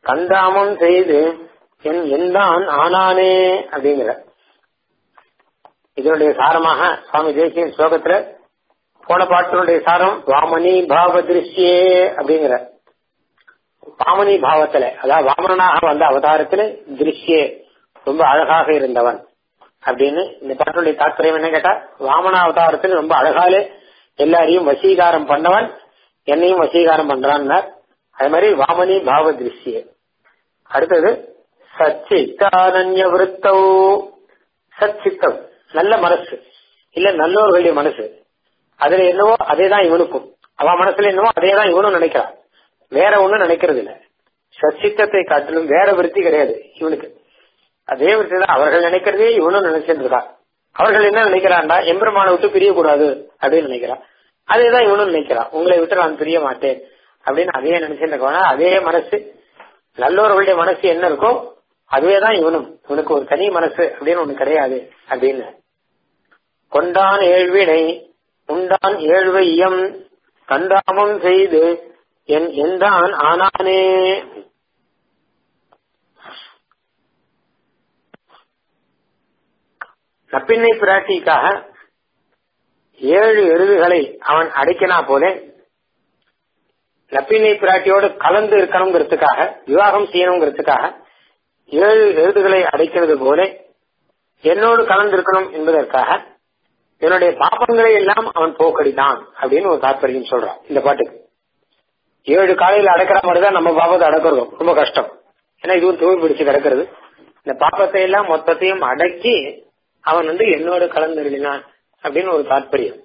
கந்தாமம் செய்து என் எந்தான் ஆனானே அப்படிங்கிற இதனுடைய சாரமாக சுவாமி தேசிய ஸ்லோகத்துல போன பாட்டினுடைய சாரம் வாமனி பாவ திருஷ்யே அப்படிங்கிற வாமனி பாவத்துல அதாவது வாமனாக வந்த அவதாரத்துல திருஷ்யே ரொம்ப அழகாக இருந்தவன் அப்படின்னு இந்த பாட்டுடைய தாத்பரியம் என்ன கேட்டா வாமன அவதாரத்தில் ரொம்ப அழகாலே எல்லாரையும் வசீகாரம் பண்ணவன் என்னையும் வசீகாரம் பண்றான்னார் அது மாதிரி வாமனி பாவ திருஷ்யே அடுத்தது சச்சித்தானன்ய விருத்தௌ சச்சித்தம் நல்ல மனசு இல்ல நல்லோர்களுடைய மனசு அதுல என்னவோ அதே தான் இவனுக்கும் அவன் மனசுல என்னவோ அதே தான் இவனும் நினைக்கிறான் வேற ஒண்ணும் நினைக்கிறது இல்ல சச்சித்தத்தை காட்டிலும் வேற விருத்தி கிடையாது இவனுக்கு அதே விருத்தி தான் அவர்கள் நினைக்கிறதே இவனும் நினைச்சிட்டு இருக்கான் அவர்கள் என்ன நினைக்கிறான்டா எம்பெருமானை விட்டு பிரியக்கூடாது அப்படின்னு நினைக்கிறான் அதே தான் இவனும் நினைக்கிறான் உங்களை விட்டு நான் பிரிய மாட்டேன் அப்படின்னு அதே நினைச்சிட்டு இருக்கவனா அதே மனசு நல்லவர்களுடைய மனசு என்ன இருக்கோ அதுவே தான் இவனும் இவனுக்கு ஒரு தனி மனசு அப்படின்னு ஒண்ணு கிடையாது அப்படின்னு கொண்டான் ஏழ்வினை உண்டான் ஏழ்வையம் கண்டாமம் செய்து என் எந்தான் ஆனானே நப்பின்னை பிராட்டிக்காக ஏழு எருதுகளை அவன் அடைக்கினா போல நப்பின்னை பிராட்டியோடு கலந்து இருக்கணுங்கிறதுக்காக விவாகம் செய்யணுங்கிறதுக்காக ஏழு எழுதுகளை அடைக்கிறது போல என்னோடு கலந்து இருக்கணும் என்பதற்காக என்னுடைய பாப்பங்களை எல்லாம் அவன் போக்கடித்தான் அப்படின்னு ஒரு தாற்பயம் சொல்றான் இந்த பாட்டுக்கு ஏழு காலையில அடக்கிற மாதிரி தான் நம்ம பாப்பத்தை அடக்கிறதும் ரொம்ப கஷ்டம் ஏன்னா இதுவும் தூய் பிடிச்சு கிடக்கிறது இந்த பாப்பத்தை எல்லாம் மொத்தத்தையும் அடக்கி அவன் வந்து என்னோடு கலந்துருளினான் அப்படின்னு ஒரு தாற்பயம்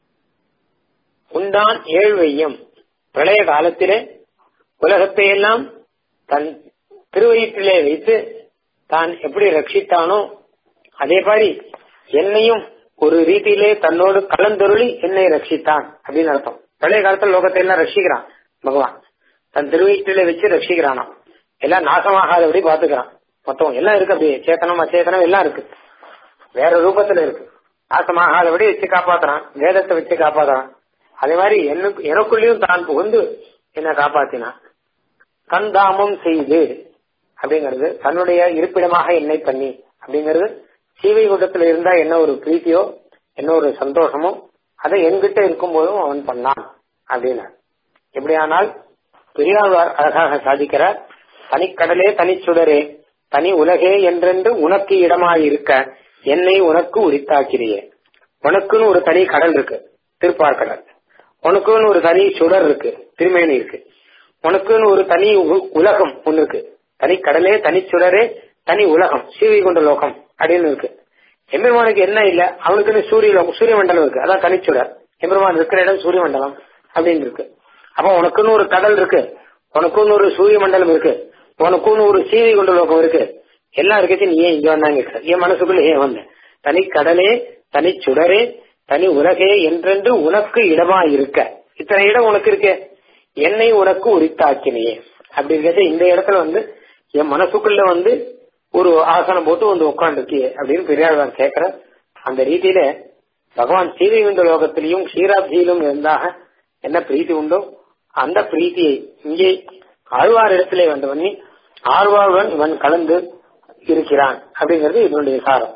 உண்டான் ஏழ்வையம் பிரளய காலத்திலே உலகத்தை எல்லாம் தன் திருவயிற்றிலே வைத்து தான் எப்படி ரட்சித்தானோ அதே மாதிரி என்னையும் ஒரு ரீதியிலே தன்னோடு கலந்தொருளி என்னை ரட்சித்தான் அப்படின்னு அர்த்தம் பழைய காலத்துல லோகத்தை எல்லாம் ரட்சிக்கிறான் பகவான் தன் திருவயிற்றிலே வச்சு ரட்சிக்கிறானாம் எல்லாம் நாசமாகாதபடி பாத்துக்கிறான் மொத்தம் எல்லாம் இருக்கு அப்படியே சேத்தனம் அச்சேதனம் எல்லாம் இருக்கு வேற ரூபத்துல இருக்கு நாசமாகாதபடி வச்சு காப்பாத்துறான் வேதத்தை வச்சு காப்பாத்துறான் அதே மாதிரி எனக்கு எனக்குள்ளேயும் தான் புகுந்து என்ன காப்பாத்தினான் கந்தாமம் செய்து அப்படிங்கிறது தன்னுடைய இருப்பிடமாக என்னை பண்ணி அப்படிங்கிறது சீவை குண்டத்துல இருந்தா என்ன ஒரு பிரீத்தியோ என்ன ஒரு சந்தோஷமோ அதை என்கிட்ட இருக்கும் போதும் அவன் பண்ணான் அப்படின்னு எப்படியானால் பெரியாழ்வார் அழகாக சாதிக்கிறார் தனிக்கடலே தனிச்சுடரே தனி உலகே என்றென்று உனக்கு இடமாயிருக்க என்னை உனக்கு உரித்தாக்கிறியே உனக்குன்னு ஒரு தனி கடல் இருக்கு திருப்பார்கடல் உனக்குன்னு ஒரு தனி சுடர் இருக்கு திருமேனி இருக்கு உனக்குன்னு ஒரு தனி உலகம் ஒண்ணு இருக்கு தனி கடலே தனி சுடரே தனி உலகம் சீவை கொண்ட லோகம் அப்படின்னு இருக்கு எம்பெருமானுக்கு என்ன இல்ல அவனுக்குன்னு சூரிய சூரிய மண்டலம் இருக்கு அதான் தனிச்சுடர் எம்பெருமான் இருக்கிற இடம் சூரிய மண்டலம் அப்படின்னு இருக்கு அப்ப உனக்குன்னு ஒரு கடல் இருக்கு உனக்குன்னு ஒரு சூரிய மண்டலம் இருக்கு உனக்குன்னு ஒரு சீவை கொண்ட லோகம் இருக்கு எல்லாம் இருக்கச்சு நீ ஏன் இங்க வந்தாங்க என் மனசுக்குள்ள ஏன் வந்த தனி கடலே தனி சுடரே தனி உலகே என்றென்று உனக்கு இடமா இருக்க இத்தனை இடம் உனக்கு இருக்கே என்னை உனக்கு உரித்தாக்கினையே அப்படி இருக்கிறது இந்த இடத்துல வந்து என் மனசுக்குள்ள வந்து ஒரு ஆசனம் போட்டு வந்து உட்காந்துருக்கியே அப்படின்னு பெரியாழ்வார் கேட்கிற அந்த ரீதியில பகவான் சீதைவிந்த லோகத்திலையும் க்ஷீராப்தியிலும் இருந்தாக என்ன பிரீத்தி உண்டோ அந்த பிரீத்தியை இங்கே ஆழ்வார் இடத்திலே வந்து பண்ணி ஆழ்வாருடன் இவன் கலந்து இருக்கிறான் அப்படிங்கிறது இதனுடைய சாரம்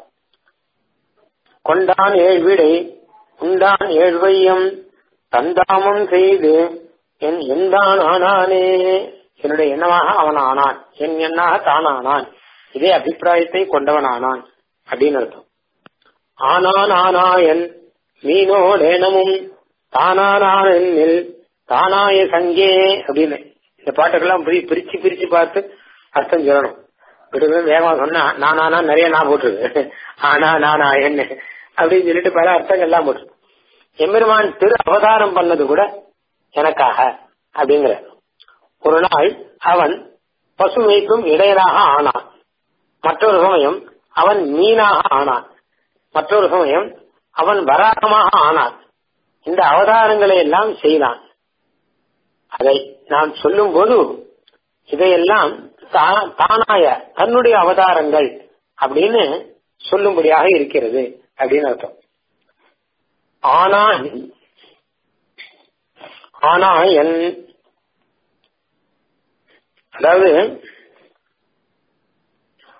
கொண்டான் ஏழ் வீடை உண்டான் ஏழ்வையம் தந்தாமம் செய்து என் எந்தான் ஆனானே என்னுடைய எண்ணமாக அவன் ஆனான் என் எண்ணாக தான் ஆனான் இதே அபிப்பிராயத்தை கொண்டவன் ஆனான் அப்படின்னு அர்த்தம் ஆனான் ஆனாயன் மீனோடேனமும் தானானான் என்னில் தானாய சங்கே அப்படின்னு இந்த பாட்டுக்கெல்லாம் பிரிச்சு பிரிச்சு பார்த்து அர்த்தம் சொல்லணும் விடுவே வேகமா சொன்னா நானா நிறைய நான் போட்டுருக்கு ஆனா நானா என்ன அப்படின்னு சொல்லிட்டு பல அர்த்தங்கள் எல்லாம் போட்டு எம்பெருமான் திரு அவதாரம் பண்ணது கூட எனக்காக அப்படிங்கிற ஒரு நாள் அவன் பசுமைக்கும் இடையனாக ஆனான் மற்றொரு சமயம் அவன் மீனாக ஆனான் மற்றொரு சமயம் அவன் வராகமாக ஆனான் இந்த அவதாரங்களை எல்லாம் செய்தான் அதை நான் சொல்லும் போது இதையெல்லாம் தானாய தன்னுடைய அவதாரங்கள் அப்படின்னு சொல்லும்படியாக இருக்கிறது அப்படின்னு அர்த்தம் ஆனால் ஆனா என் அதாவது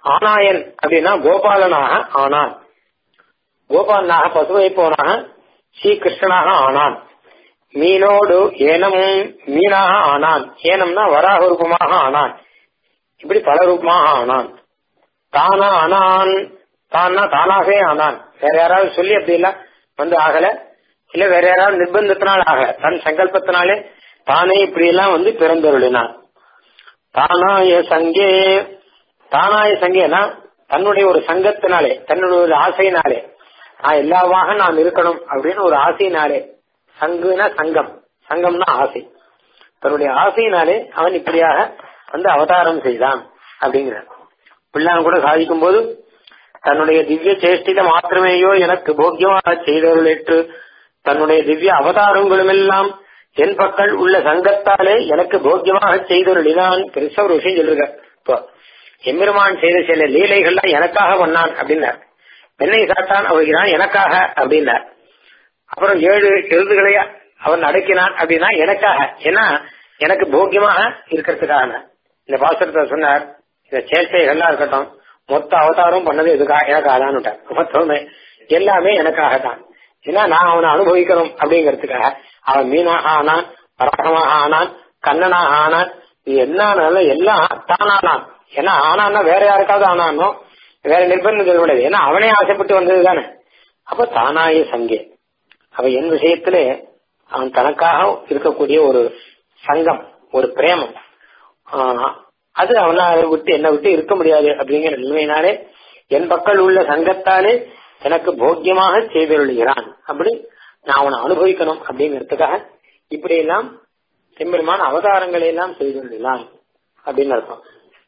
ஆனாயன் அப்படின்னா கோபாலனாக ஆனான் கோபாலனாக பசுவை போனாக ஸ்ரீகிருஷ்ணனாக ஆனான் மீனோடு ஏனம் மீனாக ஆனான் ஏனம்னா வராக ரூபமாக ஆனான் இப்படி பல ரூபமாக ஆனான் தானா ஆனான் தானா தானாகவே ஆனான் வேற யாராவது சொல்லி அப்படி இல்ல வந்து ஆகல இல்ல வேற யாராவது நிர்பந்தத்தினால் ஆகல தன் சங்கல்பத்தினாலே தானே இப்படி எல்லாம் வந்து பிறந்தருளினான் தானாய சங்கே தானாய சங்கேனா தன்னுடைய ஒரு சங்கத்தினாலே தன்னுடைய ஒரு ஆசையினாலே நான் எல்லாவாக நான் இருக்கணும் அப்படின்னு ஒரு ஆசையினாலே சங்குனா சங்கம் சங்கம்னா ஆசை தன்னுடைய ஆசையினாலே அவன் இப்படியாக வந்து அவதாரம் செய்தான் அப்படிங்கிறார் பிள்ளான் கூட சாதிக்கும் போது தன்னுடைய திவ்ய சேஷ்டித மாத்திரமேயோ எனக்கு போக்கியமாக செய்தவர்களேற்று தன்னுடைய திவ்ய அவதாரங்களும் எல்லாம் என் பக்கம் உள்ள சங்கத்தாலே எனக்கு போக்கியமாக செய்தவர்களிதான் பெருசா ஒரு விஷயம் சொல்லிருக்க இப்போ எம்பெருமான் செய்த சில லீலைகள்லாம் எனக்காக பண்ணான் அப்படின்னார் என்னை சாத்தான் அவகிறான் எனக்காக அப்படின்னார் அப்புறம் ஏழு எழுதுகளை அவன் அடக்கினான் அப்படின்னா எனக்காக ஏன்னா எனக்கு போக்கியமாக இருக்கிறதுக்காக இந்த பாசுரத்தை சொன்னார் இந்த சேர்ச்சைகள்லாம் இருக்கட்டும் மொத்த அவதாரம் பண்ணது எதுக்காக எனக்காக தான் மொத்தமே எல்லாமே எனக்காக தான் ஏன்னா நான் அவனை அனுபவிக்கணும் அப்படிங்கறதுக்காக அவன் மீனாக ஆனான் பராகமாக ஆனான் கண்ணனாக ஆனான் இது என்ன ஆனாலும் எல்லாம் தானானான் ஏன்னா ஆனான்னா வேற யாருக்காவது ஆனானோ வேற நிர்பந்தம் சொல்ல முடியாது ஏன்னா அவனே ஆசைப்பட்டு வந்தது தானே அப்ப தானாய சங்கே அவ என் விஷயத்திலே அவன் தனக்காக இருக்கக்கூடிய ஒரு சங்கம் ஒரு பிரேமம் அது அவனை விட்டு என்னை விட்டு இருக்க முடியாது அப்படிங்கிற நிலைமையினாலே என் பக்கம் உள்ள சங்கத்தாலே எனக்கு போக்கியமாக செய்தருளுகிறான் அப்படி நான் அவனை அனுபவிக்கணும் அப்படிங்கிறதுக்காக இப்படி எல்லாம் செம்பெருமான அவதாரங்களை எல்லாம் செய்துள்ளான் அப்படின்னு அர்த்தம்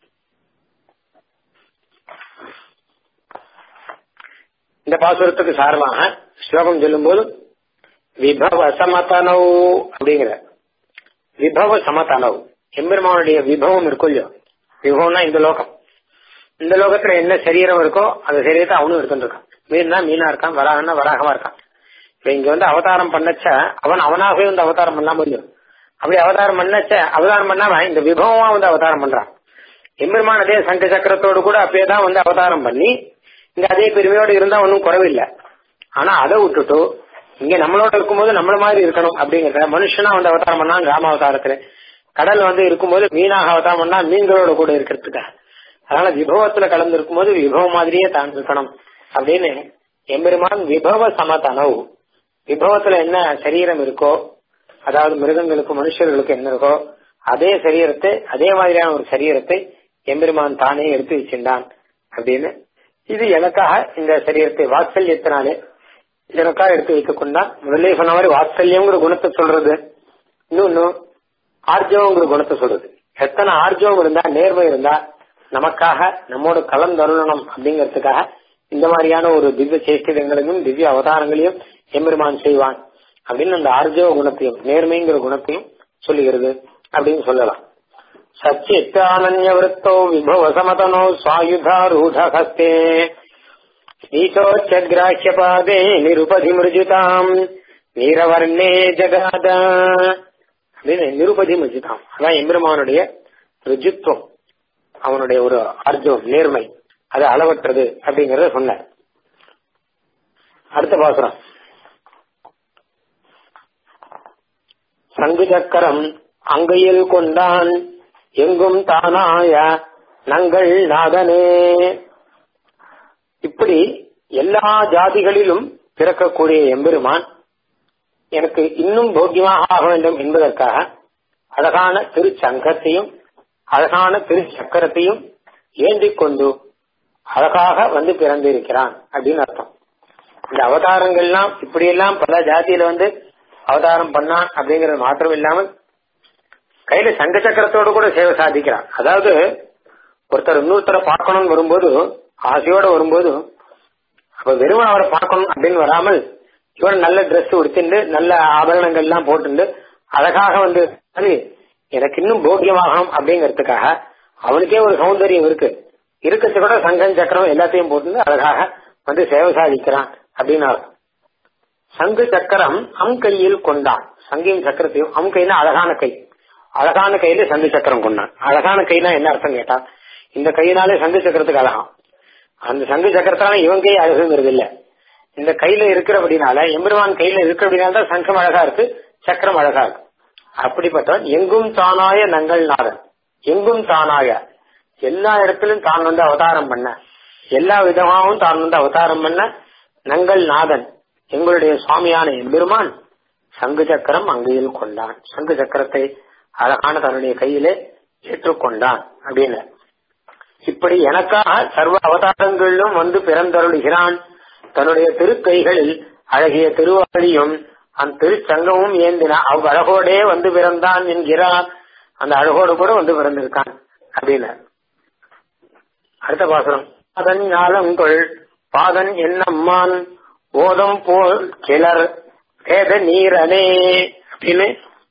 இந்த பாசுரத்துக்கு சாரமாக ஸ்லோகம் சொல்லும் போது விபவ சமதனவ் அப்படிங்கிற விபவ சமதனவ் எம்பெருமானுடைய விபவம் இருக்கும் இல்லையோ விபவம்னா இந்த லோகம் இந்த லோகத்துல என்ன சரீரம் இருக்கோ அந்த சரீரத்தை அவனும் எடுத்துட்டு இருக்கான் மீன்னா மீனா இருக்கான் வராகன்னா வராகமா இருக்கான் இப்ப இங்க வந்து அவதாரம் பண்ணச்ச அவன் அவனாகவே வந்து அவதாரம் பண்ணாம முடியும் அப்படி அவதாரம் பண்ணச்ச அவதாரம் பண்ணாம இந்த விபவமா வந்து அவதாரம் பண்றான் எம்பெருமான் அதே சங்க சக்கரத்தோடு கூட அப்பயேதான் வந்து அவதாரம் பண்ணி இங்க அதே பெருமையோடு இருந்தா ஒன்னும் குறவில்லை ஆனா அதை விட்டுட்டு இங்க நம்மளோட இருக்கும்போது நம்மள மாதிரி இருக்கணும் அப்படிங்கறத மனுஷனா வந்து அவதாரம் பண்ணா ராம அவதாரத்துல கடல் வந்து இருக்கும்போது மீனாக அவதாரம் பண்ணா மீன்களோட கூட இருக்கிறதுக்காக அதனால விபவத்துல கலந்து இருக்கும்போது விபவம் மாதிரியே தான் இருக்கணும் அப்படின்னு எம்பெருமான் விபவ சமதனவு விபவத்துல என்ன சரீரம் இருக்கோ அதாவது மிருகங்களுக்கு மனுஷர்களுக்கு என்ன இருக்கோ அதே சரீரத்தை அதே மாதிரியான ஒரு சரீரத்தை எம்பெருமான் தானே எடுத்து வச்சிருந்தான் அப்படின்னு இது எனக்காக இந்த சரீரத்தை வாத்சல்யத்தினாலே எனக்காக எடுத்து வைத்துக் கொண்டான் முதல்ல சொன்ன மாதிரி வாத்சல்யங்கிற குணத்தை சொல்றது இன்னொன்னு ஆர்ஜவங்கிற குணத்தை சொல்றது எத்தனை ஆர்ஜவம் இருந்தா நேர்மை இருந்தா நமக்காக நம்மோட கலந்தருளணும் அப்படிங்கறதுக்காக இந்த மாதிரியான ஒரு திவ்ய சேஷ்டிதங்களையும் திவ்ய அவதாரங்களையும் எம்பெருமான் செய்வான் அப்படின்னு அந்த ஆர்ஜவ குணத்தையும் நேர்மைங்கிற குணத்தையும் சொல்லுகிறது அப்படின்னு சொல்லலாம் சச்சித்தானன்யவருத்தோ விபவ சமதனோ சுவாயுதாரூட ஹஸ்தே நீச்சோச்சகிராஹ்ய பாதே நிருபதி மிருஜிதாம் நீரவர்ணே ஜகாத அப்படின்னு நிருபதி மிருஜிதாம் அதான் எம்பெருமானுடைய ருஜித்துவம் அவனுடைய ஒரு அர்ஜுவம் நேர்மை அது அளவற்றது அப்படிங்கறத சொன்னார் அடுத்த பாசுரம் சங்கு சக்கரம் அங்கையில் கொண்டான் எங்கும் தானாய நங்கள் நாதனே இப்படி எல்லா ஜாதிகளிலும் பிறக்கக்கூடிய எம்பெருமான் எனக்கு இன்னும் போக்கியமாக ஆக வேண்டும் என்பதற்காக அழகான திருச்சங்கத்தையும் அழகான திருச்சக்கரத்தையும் ஏந்திக் கொண்டு அழகாக வந்து பிறந்திருக்கிறான் அப்படின்னு அர்த்தம் இந்த அவதாரங்கள்லாம் இப்படியெல்லாம் பல ஜாதியில வந்து அவதாரம் பண்ணான் அப்படிங்கறது மாத்திரம் இல்லாமல் கையில சங்க சக்கரத்தோடு கூட சேவை சாதிக்கிறான் அதாவது ஒருத்தர் இன்னொருத்தரை பார்க்கணும்னு வரும்போது ஆசையோட வரும்போது அப்ப வெறும் அவரை பார்க்கணும் அப்படின்னு வராமல் இவன் நல்ல ட்ரெஸ் உடுத்திண்டு நல்ல ஆபரணங்கள் எல்லாம் போட்டுண்டு அழகாக வந்து அது எனக்கு இன்னும் போக்கியமாகணும் அப்படிங்கறதுக்காக அவனுக்கே ஒரு சௌந்தரியம் இருக்கு இருக்கிறது கூட சங்கம் சக்கரம் எல்லாத்தையும் போட்டு அழகாக வந்து சேவை சாதிக்கிறான் அப்படின்னு சங்கு சக்கரம் அம் கையில் கொண்டான் சங்கையும் சக்கரத்தையும் அம் கைனா அழகான கை அழகான கையில சங்கு சக்கரம் கொண்டான் அழகான கைனா என்ன அர்த்தம் கேட்டா இந்த கையினாலே சங்கு சக்கரத்துக்கு அழகாம் அந்த சங்கு சக்கரத்தால இவன் கை அழகுங்கிறது இல்ல இந்த கையில இருக்கிறபடினால எம்பெருமான் கையில இருக்கிறபடினால தான் சங்கம் அழகா இருக்கு சக்கரம் அழகா இருக்கு அப்படிப்பட்டவன் எங்கும் தானாய நங்கள் நாதன் எங்கும் தானாய எல்லா இடத்திலும் தான் வந்து அவதாரம் பண்ண எல்லா விதமாகவும் தான் வந்து அவதாரம் பண்ண நங்கள் நாதன் எங்களுடைய சுவாமியான எம்பெருமான் சங்கு சக்கரம் அங்கையில் கொண்டான் சங்கு சக்கரத்தை அழகான தன்னுடைய கையிலே ஏற்றுக்கொண்டான் அப்படின்னு இப்படி எனக்காக சர்வ அவதாரங்களிலும் வந்து பிறந்தருளுகிறான் தன்னுடைய திருக்கைகளில் அழகிய திருவாளியும் அந்த திருச்சங்கமும் ஏந்தின அவ் அழகோடே வந்து பிறந்தான் என்கிறார் அந்த அழகோடு கூட வந்து பிறந்திருக்கான் அப்படின்னு அடுத்த பாசுரம் அதன் ஞாலங்கள் பாதன் என்னம்மான் ஓதம் போல் கிளர் வேத நீரனே அப்படின்னு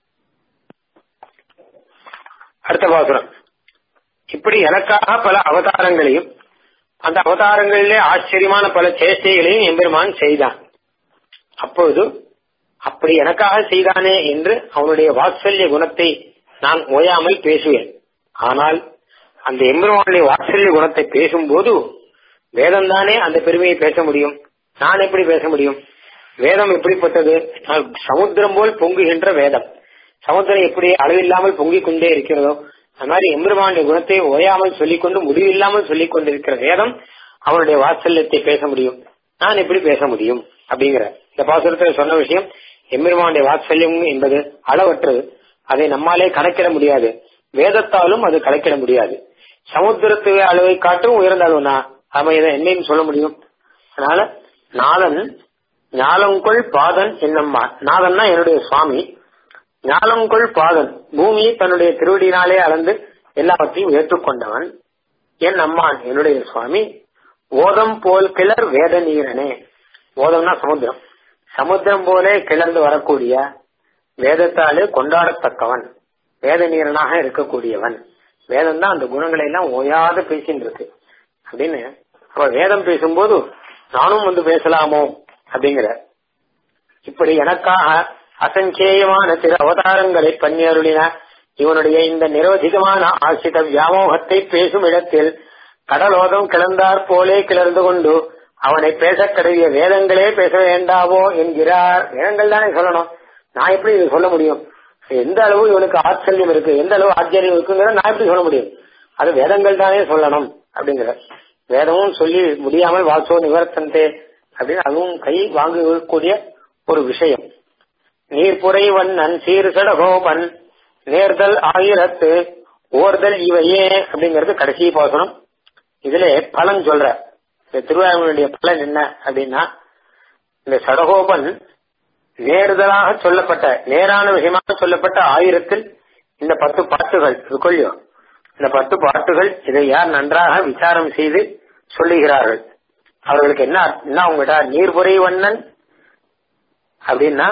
அடுத்த பாசுரம் இப்படி எனக்காக பல அவதாரங்களையும் அந்த அவதாரங்களிலே ஆச்சரியமான பல சேஷ்டைகளையும் எம்பெருமான் செய்தான் அப்பொழுது அப்படி எனக்காக செய்தானே என்று அவனுடைய வாத்சல்ய குணத்தை நான் ஓயாமல் பேசுவேன் ஆனால் அந்த எம்பெருமானுடைய வாத்சல்ய குணத்தை பேசும்போது வேதம் தானே அந்த பெருமையை பேச முடியும் நான் எப்படி பேச முடியும் வேதம் எப்படிப்பட்டது சமுத்திரம் போல் பொங்குகின்ற வேதம் சமுத்திரம் எப்படி அளவில்லாமல் பொங்கிக் கொண்டே இருக்கிறதோ அது மாதிரி எம்பெருமானுடைய குணத்தை ஓயாமல் சொல்லிக்கொண்டு முடிவில்லாமல் சொல்லிக் கொண்டிருக்கிற வேதம் அவனுடைய வாத்சல்யத்தை பேச முடியும் நான் எப்படி பேச முடியும் அப்படிங்கிற இந்த பாசுரத்தில் சொன்ன விஷயம் எம்பெருமானுடைய வாத்சல்யம் என்பது அளவற்றது அதை நம்மாலே கணக்கிட முடியாது வேதத்தாலும் அது கணக்கிட முடியாது சமுத்திரத்து அளவை காட்டும் உயர்ந்த அளவுனா அவன் இதை என்னையும் சொல்ல முடியும் அதனால நாதன் ஞாலங்கொள் பாதன் என்னம்மா நாதன்னா என்னுடைய சுவாமி ஞாலங்கொள் பாதன் பூமியை தன்னுடைய திருவடியினாலே அளந்து எல்லாவற்றையும் ஏற்றுக்கொண்டவன் என் அம்மான் என்னுடைய சுவாமி ஓதம் போல் கிளர் வேத நீரனே ஓதம்னா சமுத்திரம் சமுத்திரம் போலே கிளர்ந்து வரக்கூடிய வேதத்தாலே கொண்டாடத்தக்கவன் வேத நீரனாக இருக்கக்கூடியவன் வேதம் தான் அந்த குணங்களை எல்லாம் ஓயாத பேசின்னு இருக்கு அப்படின்னு அப்ப வேதம் பேசும்போது நானும் வந்து பேசலாமோ அப்படிங்கிற இப்படி எனக்காக அசஞ்சேயமான திரு அவதாரங்களை பண்ணியருளின இவனுடைய இந்த நிரோதிகமான ஆசித வியாமோகத்தை பேசும் இடத்தில் கடலோதம் கிளந்தார் போலே கிளர்ந்து கொண்டு அவனை பேச கருவிய வேதங்களே பேச வேண்டாவோ என்கிறார் வேதங்கள் தானே சொல்லணும் நான் எப்படி இது சொல்ல முடியும் எந்த அளவு இவனுக்கு ஆச்சரியம் இருக்கு எந்த அளவு ஆச்சரியம் இருக்குங்கிற நான் எப்படி சொல்ல முடியும் அது வேதங்கள் தானே சொல்லணும் அப்படிங்கிற வேதமும் சொல்லி முடியாமல் வாசோ நிவர்த்தந்தே அப்படின்னு அதுவும் கை வாங்கக்கூடிய ஒரு விஷயம் நீர்புரை வண்ணன் சீர் சடகோபன் நேர்தல் ஆயிரத்து ஓர்தல் இவையே அப்படிங்கிறது கடைசி பாசனம் இதுல பலன் சொல்ற இந்த திருவாரூருடைய பலன் என்ன அப்படின்னா இந்த சடகோபன் நேர்தலாக சொல்லப்பட்ட நேரான விஷயமாக சொல்லப்பட்ட ஆயிரத்தில் இந்த பத்து பாட்டுகள் இருக்கொள்ளியோ இந்த பத்து பாட்டுகள் இதை யார் நன்றாக விசாரம் செய்து சொல்லுகிறார்கள் அவர்களுக்கு என்ன என்ன உங்கள்கிட்ட நீர்புரை வண்ணன் அப்படின்னா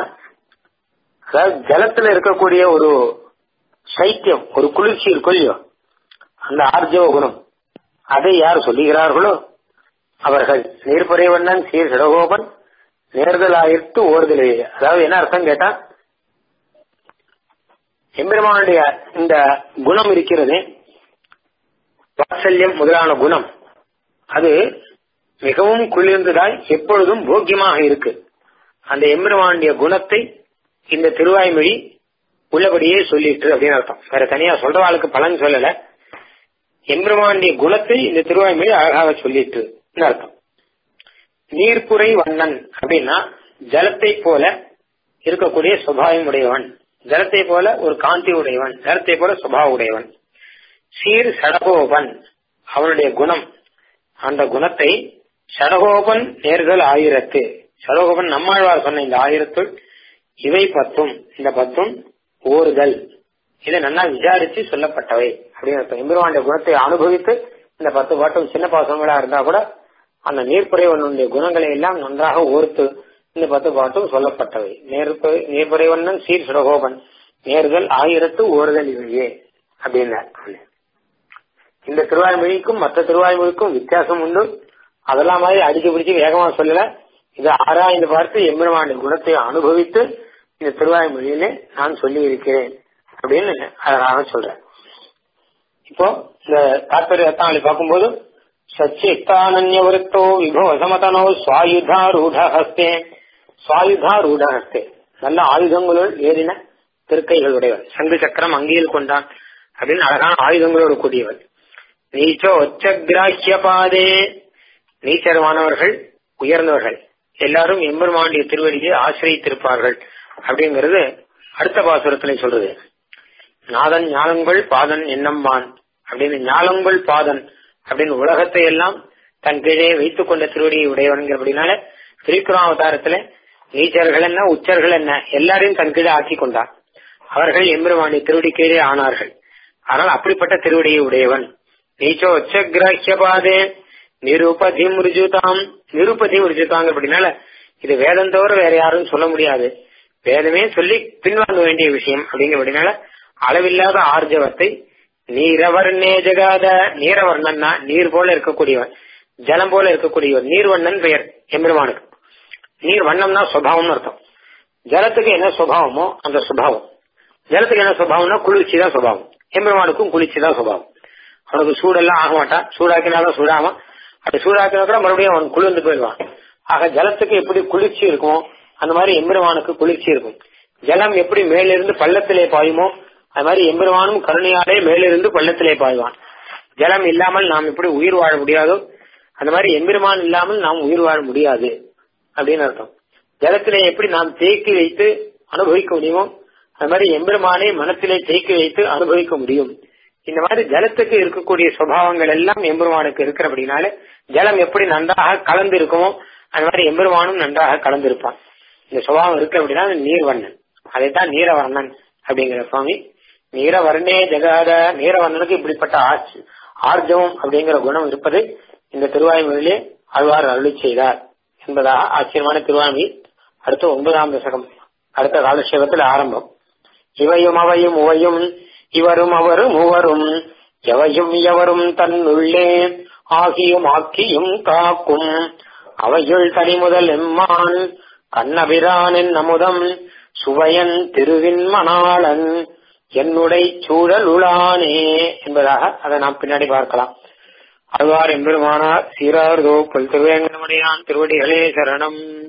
அதாவது ஜலத்துல இருக்கக்கூடிய ஒரு சைத்தியம் ஒரு குளிர்ச்சி இருக்கொல்லையோ அந்த ஆர்ஜவ குணம் அதை யார் சொல்லுகிறார்களோ அவர்கள் நீர்புரை வண்ணன் சீர் சிடகோபன் நேர்தலாயிரத்து ஓர்தலே அதாவது என்ன அர்த்தம் கேட்டா எம்பெருமானுடைய இந்த குணம் இருக்கிறது வாத்சல்யம் முதலான குணம் அது மிகவும் குளிர்ந்ததாய் எப்பொழுதும் போக்கியமாக இருக்கு அந்த எம்பெருமானுடைய குணத்தை இந்த திருவாய்மொழி உள்ளபடியே சொல்லிட்டு அப்படின்னு அர்த்தம் வேற தனியா சொல்றவாளுக்கு பலன் சொல்லல எம்பெருமானுடைய குணத்தை இந்த திருவாய்மொழி அழகாக சொல்லிட்டு அர்த்தம் நீர்ப்புரை வண்ணன் அப்படின்னா ஜலத்தை போல இருக்கக்கூடிய சுபாவம் உடையவன் ஜலத்தை போல ஒரு காந்தி உடையவன் ஜலத்தை போல சுபாவ உடையவன் சீர் சடகோபன் அவனுடைய குணம் அந்த குணத்தை சடகோபன் நேர்கள் ஆயிரத்து சடகோபன் நம்மாழ்வார் சொன்ன இந்த ஆயிரத்துள் இவை பத்தும் இந்த பத்தும் ஓறுதல் இதை நல்லா விசாரிச்சு சொல்லப்பட்டவை அப்படின்னு எம்பெருமானுடைய குணத்தை அனுபவித்து இந்த பத்து பாட்டும் சின்ன பாசங்களா இருந்தா கூட அந்த நீர்ப்புறைவனுடைய குணங்களை எல்லாம் நன்றாக ஓர்த்து இந்த பத்து பாட்டும் சொல்லப்பட்டவை நீர்ப்புறைவண்ணன் சீர் சுடகோபன் நேர்கள் ஆயிரத்து ஓறுதல் இவையே அப்படின்னார் இந்த திருவாய்மொழிக்கும் மற்ற திருவாய்மொழிக்கும் வித்தியாசம் உண்டு அதெல்லாம் மாதிரி அடிச்சு பிடிச்சு வேகமா சொல்லல இது ஆராய்ந்து பார்த்து எம்பெருமானுடைய குணத்தை அனுபவித்து இந்த திருவாய்மொழியிலே நான் சொல்லி இருக்கிறேன் அப்படின்னு அழகாக சொல்றேன் இப்போ இந்த தாற்பய ரத்னாவளி பார்க்கும்போது சச்சித்தானன்ய விருத்தோ விபவ சமதனோ சுவாயுதாரூட ஹஸ்தே சுவாயுதாரூட ஹஸ்தே நல்ல ஆயுதங்களுள் ஏறின திருக்கைகளுடையவர் சங்கு சக்கரம் அங்கியில் கொண்டான் அப்படின்னு அழகான ஆயுதங்களோடு கூடியவர் நீச்சோ ஒச்சகிராஹ்ய பாதே நீச்சரமானவர்கள் உயர்ந்தவர்கள் எல்லாரும் எம்பெருமாண்டிய திருவடியை ஆசிரியத்திருப்பார்கள் அப்படிங்கிறது அடுத்த பாசுரத்துல சொல்றது நாதன் ஞானங்கள் பாதன் என்னம்மான் அப்படின்னு ஞானங்கள் பாதன் அப்படின்னு உலகத்தை எல்லாம் தன் கீழே வைத்துக் கொண்ட திருவடியை உடையவன்கிறபடினால திரிபுராவதாரத்துல நீச்சர்கள் என்ன உச்சர்கள் என்ன எல்லாரையும் தன் கீழே ஆக்கி கொண்டார் அவர்கள் எம்பெருமானி திருவடி கீழே ஆனார்கள் ஆனால் அப்படிப்பட்ட திருவடியை உடையவன் நீச்சோ உச்சகிராஹ்ய பாதே நிருபதி மிருஜுதாம் நிருபதி மிருஜுதாங்க அப்படின்னால இது வேதம் தவிர வேற யாரும் சொல்ல முடியாது வேதமே சொல்லி பின்வாங்க வேண்டிய விஷயம் அப்படிங்கிறபடினால அளவில்லாத ஆர்ஜவத்தை நீரவர்ணே ஜகாத நீரவர்ணன்னா நீர் போல இருக்கக்கூடியவன் ஜலம் போல இருக்கக்கூடியவன் நீர்வண்ணன் பெயர் எம்பெருமானுக்கு நீர் வண்ணம்னா சுபாவம்னு அர்த்தம் ஜலத்துக்கு என்ன சுபாவமோ அந்த சுபாவம் ஜலத்துக்கு என்ன சுபாவம்னா குளிர்ச்சி தான் சுபாவம் எம்பெருமானுக்கும் குளிர்ச்சி தான் சுபாவம் அவனுக்கு சூடெல்லாம் ஆக மாட்டான் சூடாக்கினாலும் சூடாம அப்படி சூடாக்கினா கூட மறுபடியும் அவன் குளிர்ந்து போயிடுவான் ஆக ஜலத்துக்கு எப்படி குளிர்ச்சி இருக்குமோ அந்த மாதிரி எம்பெருமானுக்கு குளிர்ச்சி இருக்கும் ஜலம் எப்படி மேலிருந்து பள்ளத்திலே பாயுமோ அது மாதிரி எம்பெருமானும் கருணையாலே மேலிருந்து பள்ளத்திலே பாய்வான் ஜலம் இல்லாமல் நாம் எப்படி உயிர் வாழ முடியாதோ அந்த மாதிரி எம்பெருமான் இல்லாமல் நாம் உயிர் வாழ முடியாது அப்படின்னு அர்த்தம் ஜலத்திலே எப்படி நாம் தேக்கி வைத்து அனுபவிக்க முடியுமோ அது மாதிரி எம்பெருமானை மனத்திலே தேக்கி வைத்து அனுபவிக்க முடியும் இந்த மாதிரி ஜலத்துக்கு இருக்கக்கூடிய சுபாவங்கள் எல்லாம் எம்பெருமானுக்கு இருக்கிறபடினால ஜலம் எப்படி நன்றாக கலந்து இருக்குமோ அந்த மாதிரி எம்பெருமானும் நன்றாக கலந்திருப்பான் இந்த சுபாவம் இருக்கு அப்படின்னா நீர்வண்ணன் அதைத்தான் நீரவர்ணன் அப்படிங்கிற சுவாமி நீரவர்ணே ஜெகாத நீரவர்ணனுக்கு இப்படிப்பட்ட ஆட்சி ஆர்ஜவம் அப்படிங்கிற குணம் இருப்பது இந்த திருவாய்மொழியிலே ஆழ்வார் அருளி செய்தார் என்பதாக ஆச்சரியமான திருவாய்மொழி அடுத்த ஒன்பதாம் தசகம் அடுத்த காலட்சேபத்தில் ஆரம்பம் இவையும் அவையும் உவையும் இவரும் அவரும் மூவரும் எவையும் எவரும் தன்னுள்ளே ஆகியும் ஆக்கியும் காக்கும் அவையுள் தனிமுதல் எம்மான் கண்ணபிரானின் அமுதம் சுவையன் திருவின் மணாளன் என்னுடை சூழல் உளானே என்பதாக அதை நாம் பின்னாடி பார்க்கலாம் அழ்வார் எம்பெருமானார் சீரார்தோ புல் திருவேங்கடமுடையான் திருவடிகளே சரணம்